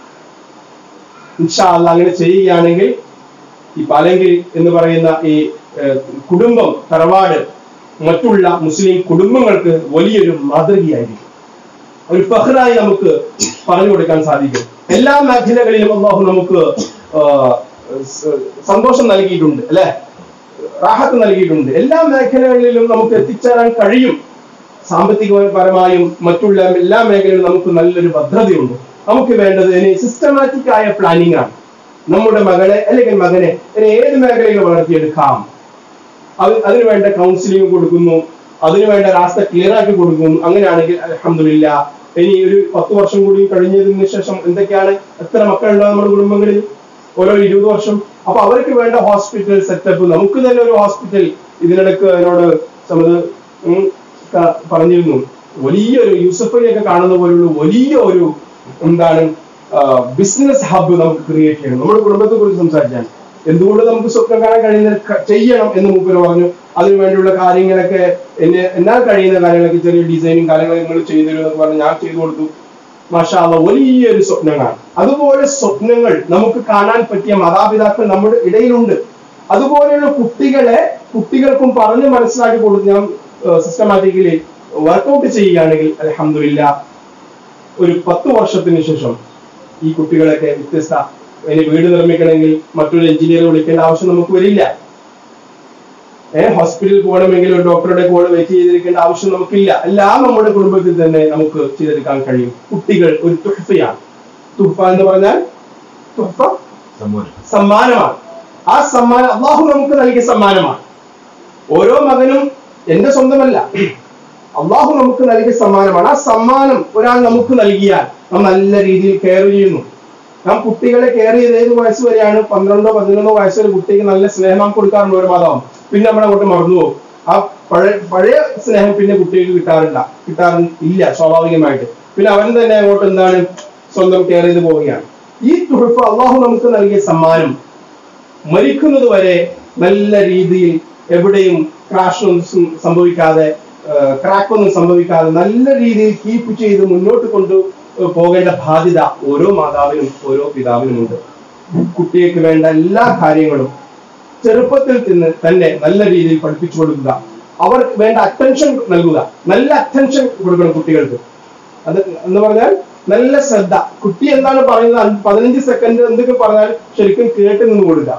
ഇൻഷാ അല്ലാ അങ്ങനെ ചെയ്യുകയാണെങ്കിൽ ഈ പാലങ്കിൽ എന്ന് പറയുന്ന ഈ ഏഹ്, കുടുംബം തറവാട് മറ്റുള്ള മുസ്ലിം കുടുംബങ്ങൾക്ക് വലിയൊരു മാതൃകയായിരിക്കും ഒരു ഫഹ്റായി നമുക്ക് പറഞ്ഞു കൊടുക്കാൻ സാധിക്കും എല്ലാ മേഖലകളിലും അള്ളാഹു നമുക്ക് ആഹ്, സ- സന്തോഷം നൽകിയിട്ടുണ്ട് അല്ലെ റാഹത്ത് നൽകിയിട്ടുണ്ട് എല്ലാ മേഖലകളിലും നമുക്ക് എത്തിച്ചേരാൻ കഴിയും സാമ്പത്തികപരമായും മറ്റുള്ള എല്ലാ മേഖലയിലും നമുക്ക് നല്ലൊരു ഭദ്രതയുണ്ട് നമുക്ക് വേണ്ടത് ഇനി സിസ്റ്റമാറ്റിക് ആയ പ്ലാനിങ് ആണ് നമ്മുടെ മകളെ അല്ലെങ്കിൽ മകനെ ഇനി ഏത് മേഖലയിൽ വളർത്തിയെടുക്കാം അത് അതിന് വേണ്ട കൗൺസിലിംഗ് കൊടുക്കുന്നു അതിന് വേണ്ട രാസ്ത ക്ലിയർ ആക്കി കൊടുക്കുന്നു അങ്ങനെയാണെങ്കിൽ അലഹമില്ല ഇനി ഒരു പത്ത് വർഷം കൂടി കഴിഞ്ഞതിന് ശേഷം എന്തൊക്കെയാണ് എത്ര മക്കളുണ്ടോ നമ്മുടെ കുടുംബങ്ങളിൽ ഓരോ ഇരുപത് വർഷം അപ്പൊ അവർക്ക് വേണ്ട ഹോസ്പിറ്റൽ സെറ്റപ്പ് നമുക്ക് തന്നെ ഒരു ഹോസ്പിറ്റൽ ഇതിനിടക്ക് അതിനോട് സമത് ഉം, ക- പറഞ്ഞിരുന്നു വലിയൊരു യൂസഫലിയൊക്കെ കാണുന്ന പോലുള്ള വലിയ ഒരു എന്താണ് ബിസിനസ് ഹബ്ബ് നമുക്ക് ക്രിയേറ്റ് ചെയ്യണം നമ്മുടെ കുടുംബത്തെ കുറിച്ച് സംസാരിക്കാൻ എന്തുകൊണ്ട് നമുക്ക് സ്വപ്നം കാണാൻ കഴിയുന്ന ക- ചെയ്യണം എന്ന് മൂപ്പര് പറഞ്ഞു അതിനു വേണ്ടിയുള്ള കാര്യങ്ങളൊക്കെ എന്നെ എന്നാൽ കഴിയുന്ന കാര്യങ്ങളൊക്കെ ചെറിയ ഡിസൈനും കാര്യങ്ങളൊക്കെ നിങ്ങൾ ചെയ്തു തരും എന്നൊക്കെ പറഞ്ഞ് ഞാൻ ചെയ്തു കൊടുത്തു മാഷാള്ള വലിയൊരു സ്വപ്നങ്ങളാണ് അതുപോലെ സ്വപ്നങ്ങൾ നമുക്ക് കാണാൻ പറ്റിയ മാതാപിതാക്കൾ നമ്മുടെ ഇടയിലുണ്ട് അതുപോലെയുള്ള കുട്ടികളെ കുട്ടികൾക്കും പറഞ്ഞ് മനസ്സിലാക്കി കൊടുത്ത് ഞാൻ സിസ്റ്റമാറ്റിക്കലി വർക്കൗട്ട് ചെയ്യുകയാണെങ്കിൽ അലഹമില്ല ഒരു പത്ത് വർഷത്തിന് ശേഷം ഈ കുട്ടികളൊക്കെ വ്യത്യസ്ത ഇനി വീട് നിർമ്മിക്കണമെങ്കിൽ മറ്റൊരു എഞ്ചിനീയർ വിളിക്കേണ്ട ആവശ്യം നമുക്ക് വരില്ല ഏഹ് ഹോസ്പിറ്റലിൽ പോകണമെങ്കിൽ ഒരു ഡോക്ടറുടെ കൂടെ വെയിറ്റ് ചെയ്തിരിക്കേണ്ട ആവശ്യം നമുക്കില്ല എല്ലാം നമ്മുടെ കുടുംബത്തിൽ തന്നെ നമുക്ക് ചെയ്തെടുക്കാൻ കഴിയും കുട്ടികൾ ഒരു തുഹഫയാണ് തുഹഫ എന്ന് പറഞ്ഞാൽ തുഹഫ
സമ്മോനം
സമ്മാനമാണ് ആ സമ്മാനം അള്ളാഹു നമുക്ക് നൽകിയ സമ്മാനമാണ് ഓരോ മകനും എന്റെ സ്വന്തമല്ല അള്ളാഹു നമുക്ക് നൽകിയ സമ്മാനമാണ് ആ സമ്മാനം ഒരാൾ നമുക്ക് നൽകിയാൽ നാം നല്ല രീതിയിൽ കെയർ ചെയ്യുന്നു നാം കുട്ടികളെ കെയർ ചെയ്ത് ഏത് വയസ്സ് വരെയാണ് പന്ത്രണ്ടോ പതിനൊന്നോ വയസ്സ് വരെ കുട്ടിക്ക് നല്ല സ്നേഹം നാം കൊടുക്കാറുണ്ട് ഒരു മാതാവും പിന്നെ നമ്മൾ അങ്ങോട്ട് മറന്നു പോകും ആ പഴയ പഴയ സ്നേഹം പിന്നെ കുട്ടികൾക്ക് കിട്ടാറില്ല കിട്ടാറ് ഇല്ല സ്വാഭാവികമായിട്ട് പിന്നെ അവൻ തന്നെ അങ്ങോട്ട് എന്താണ് സ്വന്തം കെയർ ചെയ്ത് പോവുകയാണ് ഈ തുഹഫ അള്ളാഹു നമുക്ക് നൽകിയ സമ്മാനം മരിക്കുന്നത് വരെ നല്ല രീതിയിൽ എവിടെയും ക്രാഷ് ഒന്നും സം- സംഭവിക്കാതെ ക്രാക്ക് ഒന്നും സംഭവിക്കാതെ നല്ല രീതിയിൽ കീപ്പ് ചെയ്ത് മുന്നോട്ട് കൊണ്ട് പോകേണ്ട ബാധ്യത ഓരോ മാതാവിനും ഓരോ പിതാവിനുമുണ്ട് കുട്ടിക്ക് വേണ്ട എല്ലാ കാര്യങ്ങളും ചെറുപ്പത്തിൽ നിന്ന് തന്നെ നല്ല രീതിയിൽ പഠിപ്പിച്ചു കൊടുക്കുക അവർക്ക് വേണ്ട അറ്റൻഷൻ നൽകുക നല്ല അറ്റൻഷൻ കൊടുക്കണം കുട്ടികൾക്ക് അത് എന്ന് പറഞ്ഞാൽ നല്ല ശ്രദ്ധ കുട്ടി എന്താണ് പറയുന്നത് അത് പതിനഞ്ച് സെക്കൻഡ് എന്തൊക്കെ പറഞ്ഞാൽ ശരിക്കും കേട്ട് നിന്ന് കൊടുക്കുക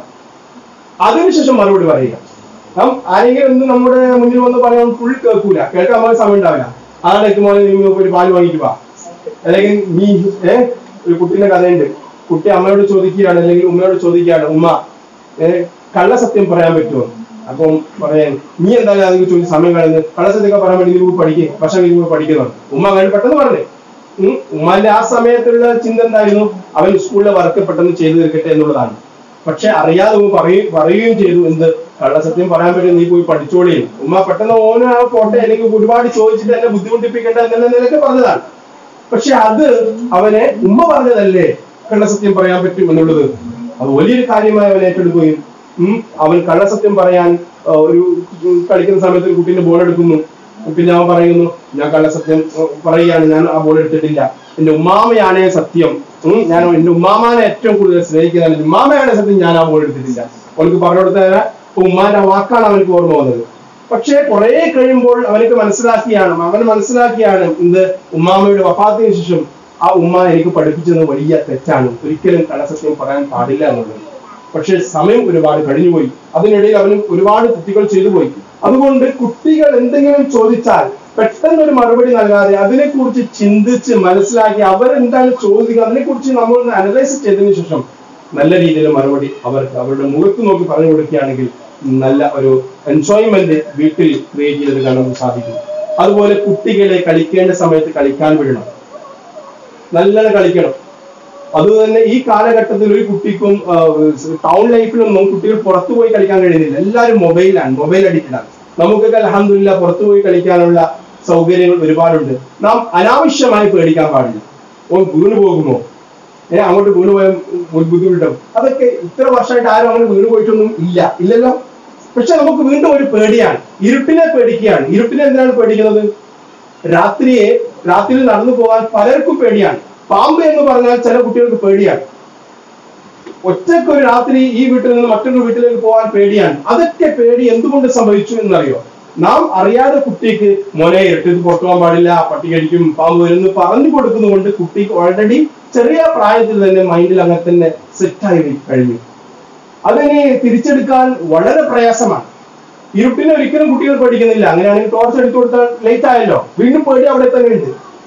അതിനുശേഷം മറുപടി പറയുക നാം ആരെങ്കിലും എന്ത് നമ്മുടെ മുന്നിൽ വന്ന് പറയാൻ ഫുൾ കേൾക്കൂല കേൾക്കാൻ നമുക്ക് സമയം ഉണ്ടാവില്ല ആരുടെ മോനെ നീ ഒരു പാല് വാങ്ങിട്ട് വാ അല്ലെങ്കിൽ നീ ഏ ഒരു കുട്ടീന്റെ കഥയുണ്ട് കുട്ടി അമ്മയോട് ചോദിക്കുകയാണ് അല്ലെങ്കിൽ ഉമ്മയോട് ചോദിക്കുകയാണ് ഉമ്മ ഏ കള്ളസത്യം പറയാൻ പറ്റുമോ അപ്പം പറയാൻ നീ എന്തായാലും അതിന് ചോദിച്ച് സമയം കളയുന്നത് കള്ളസത്യമൊക്കെ പറയാൻ വേണ്ടി നീ പോയി പഠിക്കുക പക്ഷെ നീ പോയി പഠിക്കുന്നു ഉമ്മ അങ്ങനെ പെട്ടെന്ന് പറഞ്ഞേ ഉം. ഉമ്മാന്റെ ആ സമയത്തുള്ള ചിന്ത എന്തായിരുന്നു അവൻ സ്കൂളിലെ വർക്ക് പെട്ടെന്ന് ചെയ്തു തീർക്കട്ടെ എന്നുള്ളതാണ് പക്ഷെ അറിയാതെ ഉമ്മ പറയും പറയുകയും ചെയ്തു എന്ത് കള്ളസത്യം പറയാൻ പറ്റും നീ പോയി പഠിച്ചോളി ഉമ്മ പെട്ടെന്ന് ഓന് ആ പോട്ടെ അല്ലെങ്കിൽ ഒരുപാട് ചോദിച്ചിട്ട് എന്നെ ബുദ്ധിമുട്ടിപ്പിക്കേണ്ട എന്നുള്ള നിലയ്ക്ക് പറഞ്ഞതാണ് പക്ഷെ അത് അവനെ ഉമ്മ പറഞ്ഞതല്ലേ കള്ളസത്യം പറയാൻ പറ്റും എന്നുള്ളത് അത് വലിയൊരു കാര്യമായി അവൻ ഏറ്റെടുക്കുകയും ഉം, അവൻ കള്ളസത്യം പറയാൻ ആ, ഒരു ഉം, കളിക്കുന്ന സമയത്ത് ഒരു കുട്ടീന്റെ ബോൾ എടുക്കുന്നു പിന്നെ അവൻ പറയുന്നു ഞാൻ കള്ളസത്യം ഉം, പറയുകയാണ് ഞാൻ ആ ബോൾ എടുത്തിട്ടില്ല എന്റെ ഉമ്മാമയാണേ സത്യം ഉം, ഞാൻ എന്റെ ഉമ്മാമാനെ ഏറ്റവും കൂടുതൽ സ്നേഹിക്കുന്നതാണ് എന്റെ ഉമ്മാമയാണ് സത്യം ഞാൻ ആ ബോൾ എടുത്തിട്ടില്ല അവനക്ക് പറഞ്ഞു കൊടുത്തതിന് ഉമ്മാന്റെ ആ വാക്കാണ് അവനക്ക് ഓർമ്മ വന്നത് പക്ഷേ കുറെ കഴിയുമ്പോൾ അവനക്ക് മനസ്സിലാക്കിയാണ് അവൻ മനസ്സിലാക്കിയാണ് എന്ത് ഉമ്മാമയുടെ വഫാത്തിന് ശേഷം ആ ഉമ്മ എനിക്ക് പഠിപ്പിച്ചത് വലിയ തെറ്റാണ് ഒരിക്കലും കള്ളസത്യം പറയാൻ പാടില്ല എന്നുള്ളത് പക്ഷെ സമയം ഒരുപാട് കഴിഞ്ഞുപോയി അതിനിടയിൽ അവന് ഒരുപാട് തെറ്റുകൾ ചെയ്തു പോയി അതുകൊണ്ട് കുട്ടികൾ എന്തെങ്കിലും ചോദിച്ചാൽ പെട്ടെന്ന് ഒരു മറുപടി നൽകാതെ അതിനെക്കുറിച്ച് ചിന്തിച്ച് മനസ്സിലാക്കി അവരെന്താണ് ചോദിക്കുക അതിനെക്കുറിച്ച് നമ്മൾ ഒന്ന് അനലൈസ് ചെയ്തതിനു ശേഷം നല്ല രീതിയിൽ മറുപടി അവർക്ക് അവരുടെ മുഖത്ത് നോക്കി പറഞ്ഞു കൊടുക്കുകയാണെങ്കിൽ നല്ല ഒരു എൻജോയ്മെന്റ് വീട്ടിൽ ക്രിയേറ്റ് ചെയ്തെടുക്കാൻ നമുക്ക് സാധിക്കും അതുപോലെ കുട്ടികളെ കളിക്കേണ്ട സമയത്ത് കളിക്കാൻ വിടണം നല്ലത് കളിക്കണം അതുതന്നെ ഈ കാലഘട്ടത്തിൽ ഒരു കുട്ടിക്കും ടൗൺ ലൈഫിലൊന്നും കുട്ടികൾ പുറത്തു പോയി കളിക്കാൻ കഴിയുന്നില്ല എല്ലാവരും മൊബൈലാണ് മൊബൈൽ അഡിക്റ്റഡാണ് നമുക്കൊക്കെ അലഹമില്ല പുറത്തു പോയി കളിക്കാനുള്ള സൗകര്യങ്ങൾ ഒരുപാടുണ്ട് നാം അനാവശ്യമായി പേടിക്കാൻ പാടില്ല ഓ വീണ് പോകുമോ ഏ അങ്ങോട്ട് വീണ് പോയ ബുദ്ധിമുട്ടും അതൊക്കെ ഇത്ര വർഷമായിട്ട് ആരും അങ്ങനെ വീണ് പോയിട്ടൊന്നും ഇല്ല ഇല്ലല്ലോ പക്ഷെ നമുക്ക് വീണ്ടും ഒരു പേടിയാണ് ഇരുട്ടിനെ പേടിക്കുകയാണ് ഇരുട്ടിനെ എന്തിനാണ് പേടിക്കുന്നത് രാത്രിയെ രാത്രിയിൽ നടന്നു പോകാൻ പലർക്കും പേടിയാണ് പാമ്പ് എന്ന് പറഞ്ഞാൽ ചില കുട്ടികൾക്ക് പേടിയാണ് ഒറ്റയ്ക്ക് ഒരു രാത്രി ഈ വീട്ടിൽ നിന്ന് മറ്റൊരു വീട്ടിലേക്ക് പോകാൻ പേടിയാണ് അതൊക്കെ പേടി എന്തുകൊണ്ട് സംഭവിച്ചു എന്നറിയോ നാം അറിയാതെ കുട്ടിക്ക് മോനെ ഇരട്ടിട്ട് പുറത്തു പോകാൻ പാടില്ല പട്ടി കടിക്കും പാമ്പ് വരും എന്ന് പറഞ്ഞു കൊടുക്കുന്നതുകൊണ്ട് കുട്ടിക്ക് ഓൾറെഡി ചെറിയ പ്രായത്തിൽ തന്നെ മൈൻഡിൽ അങ്ങനെ തന്നെ സെറ്റായി കഴിഞ്ഞു അതിനെ തിരിച്ചെടുക്കാൻ വളരെ പ്രയാസമാണ് ഇരുട്ടിനെ ഒരിക്കലും കുട്ടികൾ പേടിക്കുന്നില്ല അങ്ങനെയാണെങ്കിൽ ടോർച്ച് എടുത്തു കൊടുത്താൽ ലേറ്റ് ആയല്ലോ വീണ്ടും പേടി അവിടെ തന്നെ ഉണ്ട്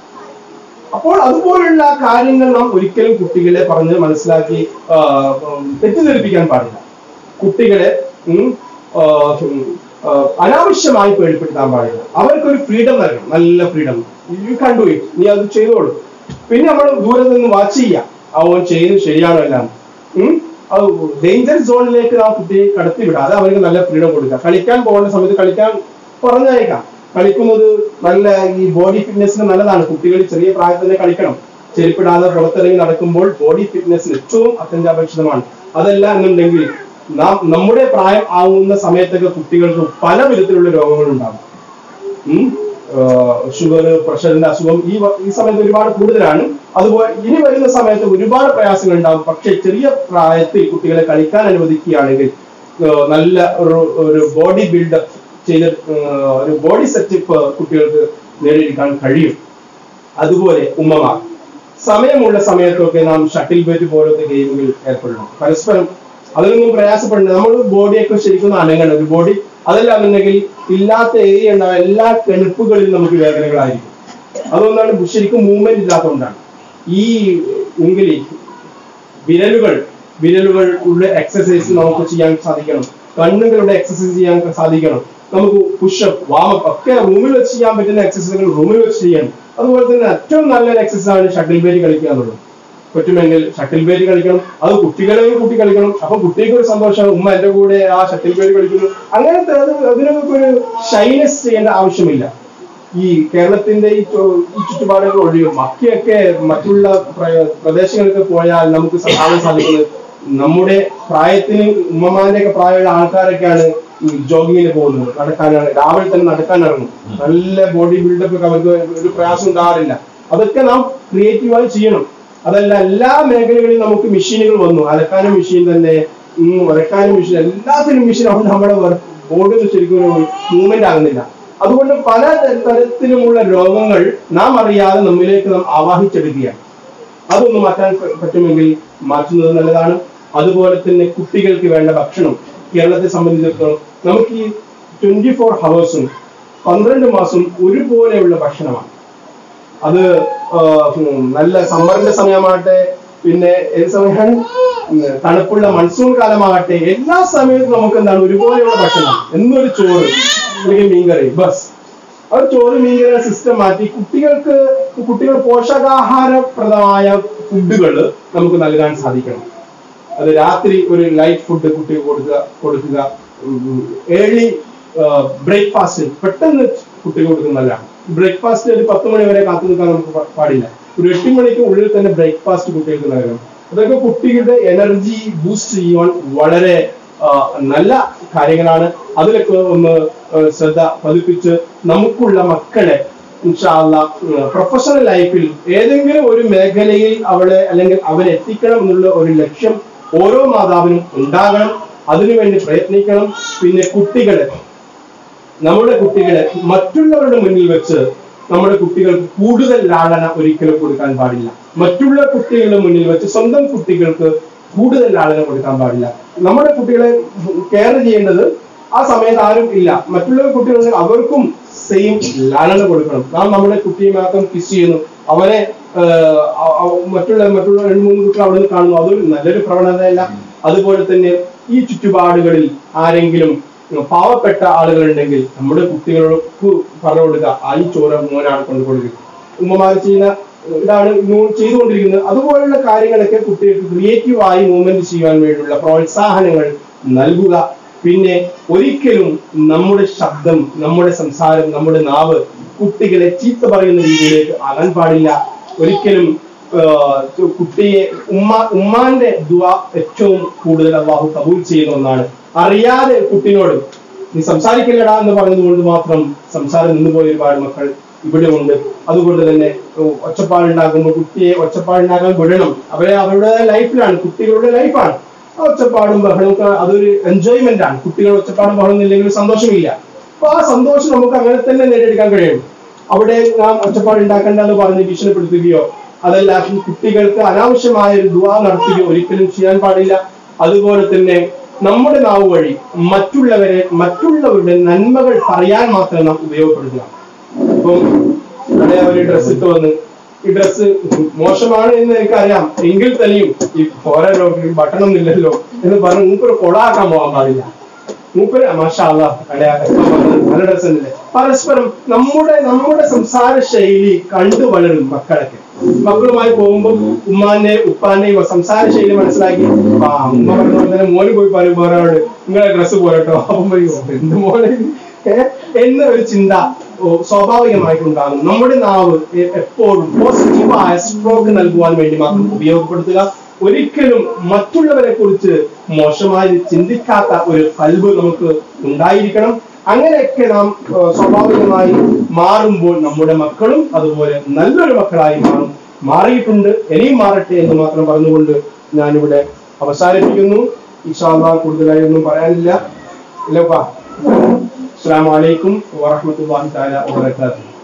അപ്പോൾ അതുപോലുള്ള കാര്യങ്ങൾ നാം ഒരിക്കലും കുട്ടികളെ പറഞ്ഞ് മനസ്സിലാക്കി ആ, ഉം, തെറ്റിദ്ധരിപ്പിക്കാൻ പാടില്ല കുട്ടികളെ ഉം, ആ, ഉം, ആ, അനാവശ്യമായി പേടിപ്പെടുത്താൻ പാടില്ല അവർക്കൊരു ഫ്രീഡം നൽകണം നല്ല ഫ്രീഡം യു കണ്ടു ഇറ്റ് നീ അത് ചെയ്തോളൂ പിന്നെ നമ്മൾ ദൂരെ നിന്ന് വാച്ച് ചെയ്യാം അവൻ ചെയ്യുന്നത് ശരിയാണോ എല്ലാം ഉം? ഡേഞ്ചർ സോണിലേക്ക് ആ കുട്ടിയെ കടത്തി വിടാതെ അവർക്ക് നല്ല ഫ്രീഡം കൊടുക്കുക കളിക്കാൻ പോകുന്ന സമയത്ത് കളിക്കാൻ പറഞ്ഞയക്കാം കളിക്കുന്നത് നല്ല ഈ ബോഡി ഫിറ്റ്നസിന് നല്ലതാണ് കുട്ടികൾ ചെറിയ പ്രായത്തിൽ തന്നെ കളിക്കണം ചെരുപ്പിടാതെ പുറത്തിറങ്ങി നടക്കുമ്പോൾ ബോഡി ഫിറ്റ്നസിന് ഏറ്റവും അത്യന്താപേക്ഷിതമാണ് അതല്ല എന്നുണ്ടെങ്കിൽ നാം നമ്മുടെ പ്രായം ആവുന്ന സമയത്തൊക്കെ കുട്ടികൾക്ക് പല വിധത്തിലുള്ള രോഗങ്ങൾ ഉണ്ടാകും ഷുഗർ പ്രഷറിന്റെ അസുഖം ഈ വ- ഈ സമയത്ത് ഒരുപാട് കൂടുതലാണ് അതുപോലെ ഇനി വരുന്ന സമയത്ത് ഒരുപാട് പ്രയാസങ്ങൾ ഉണ്ടാകും പക്ഷെ ചെറിയ പ്രായത്തിൽ കുട്ടികളെ കളിക്കാൻ അനുവദിക്കുകയാണെങ്കിൽ ഏർ നല്ല ഒരു ഒരു ബോഡി ബിൽഡപ്പ് ചെയ്ത് ഏർ ഒരു ബോഡി സെറ്റപ്പ് കുട്ടികൾക്ക് നേടിയെടുക്കാൻ കഴിയും അതുപോലെ ഉമ്മമാർ സമയമുള്ള സമയത്തൊക്കെ നാം ഷട്ടിൽ ബാറ്റ് പോലത്തെ ഗെയിമുകൾ ഏർപ്പെടണം പരസ്പരം അതിനൊന്നും പ്രയാസപ്പെടണ്ട നമ്മൾ ബോഡിയൊക്കെ ശരിക്കും ഒന്ന് അനങ്ങണം ഒരു ബോഡി അതല്ല എന്നുണ്ടെങ്കിൽ ഇല്ലാത്ത ഏരിയ ഉണ്ടാവും എല്ലാ കെണുപ്പുകളിലും നമുക്ക് വേദനകളായിരിക്കും അതുകൊണ്ടാണ് ശരിക്കും മൂവ്മെന്റ് ഇല്ലാത്തതുകൊണ്ടാണ് ഈ ഉങ്കിലി വിരലുകൾ വിരലുകൾ ഉള്ള എക്സസൈസ് നമുക്ക് ചെയ്യാൻ സാധിക്കണം കണ്ണുകളുടെ എക്സസൈസ് ചെയ്യാൻ സാധിക്കണം നമുക്ക് പുഷപ്പ് വാമപ്പ് ഒക്കെ റൂമിൽ വെച്ച് ചെയ്യാൻ പറ്റുന്ന എക്സസൈസുകൾ റൂമിൽ വെച്ച് ചെയ്യണം അതുപോലെ തന്നെ ഏറ്റവും നല്ലൊരു എക്സസൈസ് ആണ് ഷട്ടിൽ ബേറ്റ് കളിക്കുക എന്നുള്ളത് പറ്റുമെങ്കിൽ ഷട്ടിൽ ബേറ്റ് കളിക്കണം അത് കുട്ടികളെയും കൂട്ടി കളിക്കണം അപ്പൊ കുട്ടിക്ക് ഒരു സന്തോഷമാണ് ഉമ്മ എന്റെ കൂടെ ആ ഷട്ടിൽ ബേറ്റ് കളിക്കുന്നു അങ്ങനത്തെ അത് അതിനൊക്കെ ഒരു ഷൈനസ് ചെയ്യേണ്ട ആവശ്യമില്ല ഈ കേരളത്തിന്റെ ഈ ചു- ഈ ചുറ്റുപാടുകൾ ഒഴിയും ബാക്കിയൊക്കെ മറ്റുള്ള പ്ര- പ്രദേശങ്ങൾക്ക് പോയാൽ നമുക്ക് സ- കാണാൻ സാധിക്കുന്നത് നമ്മുടെ പ്രായത്തിന് ഉമ്മമാരുടെ ഒക്കെ പ്രായമുള്ള ആൾക്കാരൊക്കെയാണ് ജോഗിങ്ങിന് പോകുന്നത് നടക്കാനാണ് രാവിലെ തന്നെ നടക്കാൻ ഇറങ്ങും നല്ല ബോഡി ബിൽഡപ്പ് ഒക്കെ അവർക്ക് ഒരു പ്രയാസം ഉണ്ടാകാറില്ല അതൊക്കെ നാം ക്രിയേറ്റീവായി ചെയ്യണം അതല്ല എല്ലാ മേഖലകളിലും നമുക്ക് മെഷീനുകൾ വന്നു അലക്കാനും മെഷീൻ തന്നെ ഉം, ഉരക്കാനും മെഷീൻ എല്ലാത്തിനും മെഷീൻ ആവുമ്പോൾ നമ്മുടെ ബോഡി ശരിക്കും ഒരു മൂവ്മെന്റ് ആകുന്നില്ല അതുകൊണ്ട് പല ത- തരത്തിലുമുള്ള രോഗങ്ങൾ നാം അറിയാതെ നമ്മിലേക്ക് നാം ആവാഹിച്ചെടുക്കുകയാണ് അതൊന്ന് മാറ്റാൻ പ- പറ്റുമെങ്കിൽ മാറ്റുന്നത് നല്ലതാണ് അതുപോലെ തന്നെ കുട്ടികൾക്ക് വേണ്ട ഭക്ഷണം കേരളത്തെ സംബന്ധിച്ചിടത്തോളം നമുക്ക് ഈ ട്വന്റി ഫോർ ഹവേഴ്സും പന്ത്രണ്ട് മാസം ഒരുപോലെയുള്ള ഭക്ഷണമാണ് അത് ആ, ഉം, നല്ല സമ്മറിന്റെ സമയമാകട്ടെ പിന്നെ ഏത് സമയമാണ് ഉം, തണുപ്പുള്ള മൺസൂൺ കാലമാകട്ടെ എല്ലാ സമയത്തും നമുക്ക് എന്താണ് ഒരുപോലെയുള്ള ഭക്ഷണം എന്നൊരു ചോറ് അല്ലെങ്കിൽ മീൻകറി ബസ് അവർ ചോറ് മീൻകറി സിസ്റ്റം മാറ്റി കുട്ടികൾക്ക് കുട്ടികൾ പോഷകാഹാരപ്രദമായ ഫുഡുകൾ നമുക്ക് നൽകാൻ സാധിക്കണം അത് രാത്രി ഒരു ലൈറ്റ് ഫുഡ് കുട്ടിക്ക് കൊടുക്കുക കൊടുക്കുക ഏർലി ബ്രേക്ക്ഫാസ്റ്റ് പെട്ടെന്ന് കുട്ടിക്ക് കൊടുക്കുന്നത് നല്ലതാണ് ബ്രേക്ക്ഫാസ്റ്റ് ഒരു പത്ത് മണി വരെ കാത്തു നിൽക്കാൻ നമുക്ക് പ- പാടില്ല ഒരു എട്ട് മണിക്ക് ഉള്ളിൽ തന്നെ ബ്രേക്ക്ഫാസ്റ്റ് കുട്ടികൾക്ക് നൽകണം അതൊക്കെ കുട്ടികളുടെ എനർജി ബൂസ്റ്റ് ചെയ്യുവാൻ വളരെ ആ, നല്ല കാര്യങ്ങളാണ് അതിലൊക്കെ ഒന്ന് ആ, ശ്രദ്ധ പതിപ്പിച്ച് നമുക്കുള്ള മക്കളെ പ്രൊഫഷണൽ ലൈഫിൽ ഏതെങ്കിലും ഒരു മേഖലയിൽ അവളെ അല്ലെങ്കിൽ അവരെ എത്തിക്കണം എന്നുള്ള ഒരു ലക്ഷ്യം ഓരോ മാതാവിനും ഉണ്ടാകണം അതിനുവേണ്ടി പ്രയത്നിക്കണം പിന്നെ കുട്ടികളെ നമ്മുടെ കുട്ടികളെ മറ്റുള്ളവരുടെ മുന്നിൽ വെച്ച് നമ്മുടെ കുട്ടികൾക്ക് കൂടുതൽ ലാളന ഒരിക്കലും കൊടുക്കാൻ പാടില്ല മറ്റുള്ള കുട്ടികളുടെ മുന്നിൽ വെച്ച് സ്വന്തം കുട്ടികൾക്ക് കൂടുതൽ ലാളന കൊടുക്കാൻ പാടില്ല നമ്മുടെ കുട്ടികളെ കെയർ ചെയ്യേണ്ടത് ആ സമയത്ത് ആരും ഇല്ല മറ്റുള്ള കുട്ടികളുണ്ടെങ്കിൽ അവർക്കും സെയിം ലാളന കൊടുക്കണം നാം നമ്മുടെ കുട്ടിയെ മാത്രം കിസ് ചെയ്യുന്നു അവനെ ആഹ്, അ- അ- മറ്റുള്ള മറ്റുള്ള രണ്ട് മൂന്ന് കുട്ടികൾ അവിടെ നിന്ന് കാണുന്നു അതൊരു നല്ലൊരു പ്രവണതയല്ല അതുപോലെ തന്നെ ഈ ചുറ്റുപാടുകളിൽ ആരെങ്കിലും പാവപ്പെട്ട ആളുകൾ ഉണ്ടെങ്കിൽ നമ്മുടെ കുട്ടികൾക്ക് പറഞ്ഞു കൊടുക്കുക ആ ഈ ചോറ് മോനാണ് കൊണ്ടു കൊടുക്കുക ഉമ്മമാർ ചെയ്യുന്ന ഇതാണ് ഇന്നും ചെയ്തുകൊണ്ടിരിക്കുന്നത് അതുപോലുള്ള കാര്യങ്ങളൊക്കെ കുട്ടികൾക്ക് ക്രിയേറ്റീവ് ആയി മൂവ്മെന്റ് ചെയ്യാൻ വേണ്ടിയുള്ള പ്രോത്സാഹനങ്ങൾ നൽകുക പിന്നെ ഒരിക്കലും നമ്മുടെ ശബ്ദം നമ്മുടെ സംസാരം നമ്മുടെ നാവ് കുട്ടികളെ ചീത്ത പറയുന്ന രീതിയിലേക്ക് ആകാൻ പാടില്ല ഒരിക്കലും ആഹ് കുട്ടിയെ ഉമ്മ ഉമ്മാന്റെ ദുആ ഏറ്റവും കൂടുതൽ അള്ളാഹു കബൂൽ ചെയ്യുന്ന ഒന്നാണ് അറിയാതെ കുട്ടിനോട് നീ സംസാരിക്കില്ലടാ എന്ന് പറഞ്ഞതുകൊണ്ട് മാത്രം സംസാരം നിന്നുപോയ ഒരുപാട് മക്കൾ ഇവിടെ ഉണ്ട് അതുകൊണ്ട് തന്നെ ഒച്ചപ്പാടുണ്ടാകുമ്പോൾ കുട്ടിയെ ഒച്ചപ്പാടുണ്ടാകാൻ വിടണം അവരെ അവരുടെ ലൈഫിലാണ് കുട്ടികളുടെ ലൈഫാണ് ആ ഒച്ചപ്പാടും ബഹളവും ഒക്കെ അതൊരു എൻജോയ്മെന്റ് ആണ് കുട്ടികൾ ഒച്ചപ്പാടും ബഹളം ഇല്ലെങ്കിൽ സന്തോഷമില്ല അപ്പൊ ആ സന്തോഷം നമുക്ക് അങ്ങനെ തന്നെ നേടിയെടുക്കാൻ കഴിയും അവിടെ നാം ഒച്ചപ്പാട് ഉണ്ടാക്കണ്ട എന്ന് പറഞ്ഞ് ഭീഷണിപ്പെടുത്തുകയോ അതല്ല ഈ കുട്ടികൾക്ക് അനാവശ്യമായ ഒരു ദുവാ നടത്തുകയോ ഒരിക്കലും ചെയ്യാൻ പാടില്ല അതുപോലെ തന്നെ നമ്മുടെ നാവ് വഴി മറ്റുള്ളവരെ മറ്റുള്ളവരുടെ നന്മകൾ പറയാൻ മാത്രം നാം ഉപയോഗപ്പെടുത്തുക ഇപ്പം ഇവിടെ ഒരു ഡ്രസ്സ് ഇട്ട് വന്ന് ഈ ഡ്രസ്സ് മോശമാണ് എന്ന് എനിക്കറിയാം എങ്കിൽ തന്നെയും ഈ ഓരോ ബട്ടണൊന്നും ഇല്ലല്ലോ എന്ന് പറഞ്ഞ് മൂപ്പര് കൊളാക്കാൻ പോകാൻ പാടില്ല മൂപ്പര് മാഷാല്ല നല്ല ഡ്രസ് ഉണ്ടല്ലേ പരസ്പരം നമ്മുടെ നമ്മുടെ സംസാര ശൈലി കണ്ടു വളരും മക്കളൊക്കെ മക്കളുമായി പോകുമ്പോൾ ഉമ്മാന്റെ ഉപ്പാന്റെയും സംസാര ശൈലി മനസ്സിലാക്കി ആ ഉമ്മ പറഞ്ഞ പോലെ തന്നെ മോന് പോയി പറയും വേറെ ആളോട് നിങ്ങളെ ഡ്രസ്സ് പോരട്ടോ അപ്പം പറയും എന്ത് മോനെ ഇത്? ഏ? എന്ന ഒരു ചിന്ത ഓ, സ്വാഭാവികമായിട്ടുണ്ടാകും നമ്മുടെ നാവ് എ- എപ്പോഴും പോസിറ്റീവായ സ്ട്രോക്ക് നൽകുവാൻ വേണ്ടി മാത്രം ഉപയോഗപ്പെടുത്തുക ഒരിക്കലും മറ്റുള്ളവരെ കുറിച്ച് മോശമായി ചിന്തിക്കാത്ത ഒരു കൽബ് നമുക്ക് ഉണ്ടായിരിക്കണം അങ്ങനെയൊക്കെ നാം ആ, സ്വാഭാവികമായി മാറുമ്പോൾ നമ്മുടെ മക്കളും അതുപോലെ നല്ലൊരു മക്കളായി മാറും മാറിയിട്ടുണ്ട് ഇനിയും മാറട്ടെ എന്ന് മാത്രം പറഞ്ഞുകൊണ്ട് ഞാനിവിടെ അവസാനിപ്പിക്കുന്നു ഇഷാല്ല കൂടുതലായി ഒന്നും പറയാനില്ല ഇല്ലപ്പാ അസ്സാം വലൈക്കും വാഹമത്തല്ലാഹി താല വാബർക്കാത്തു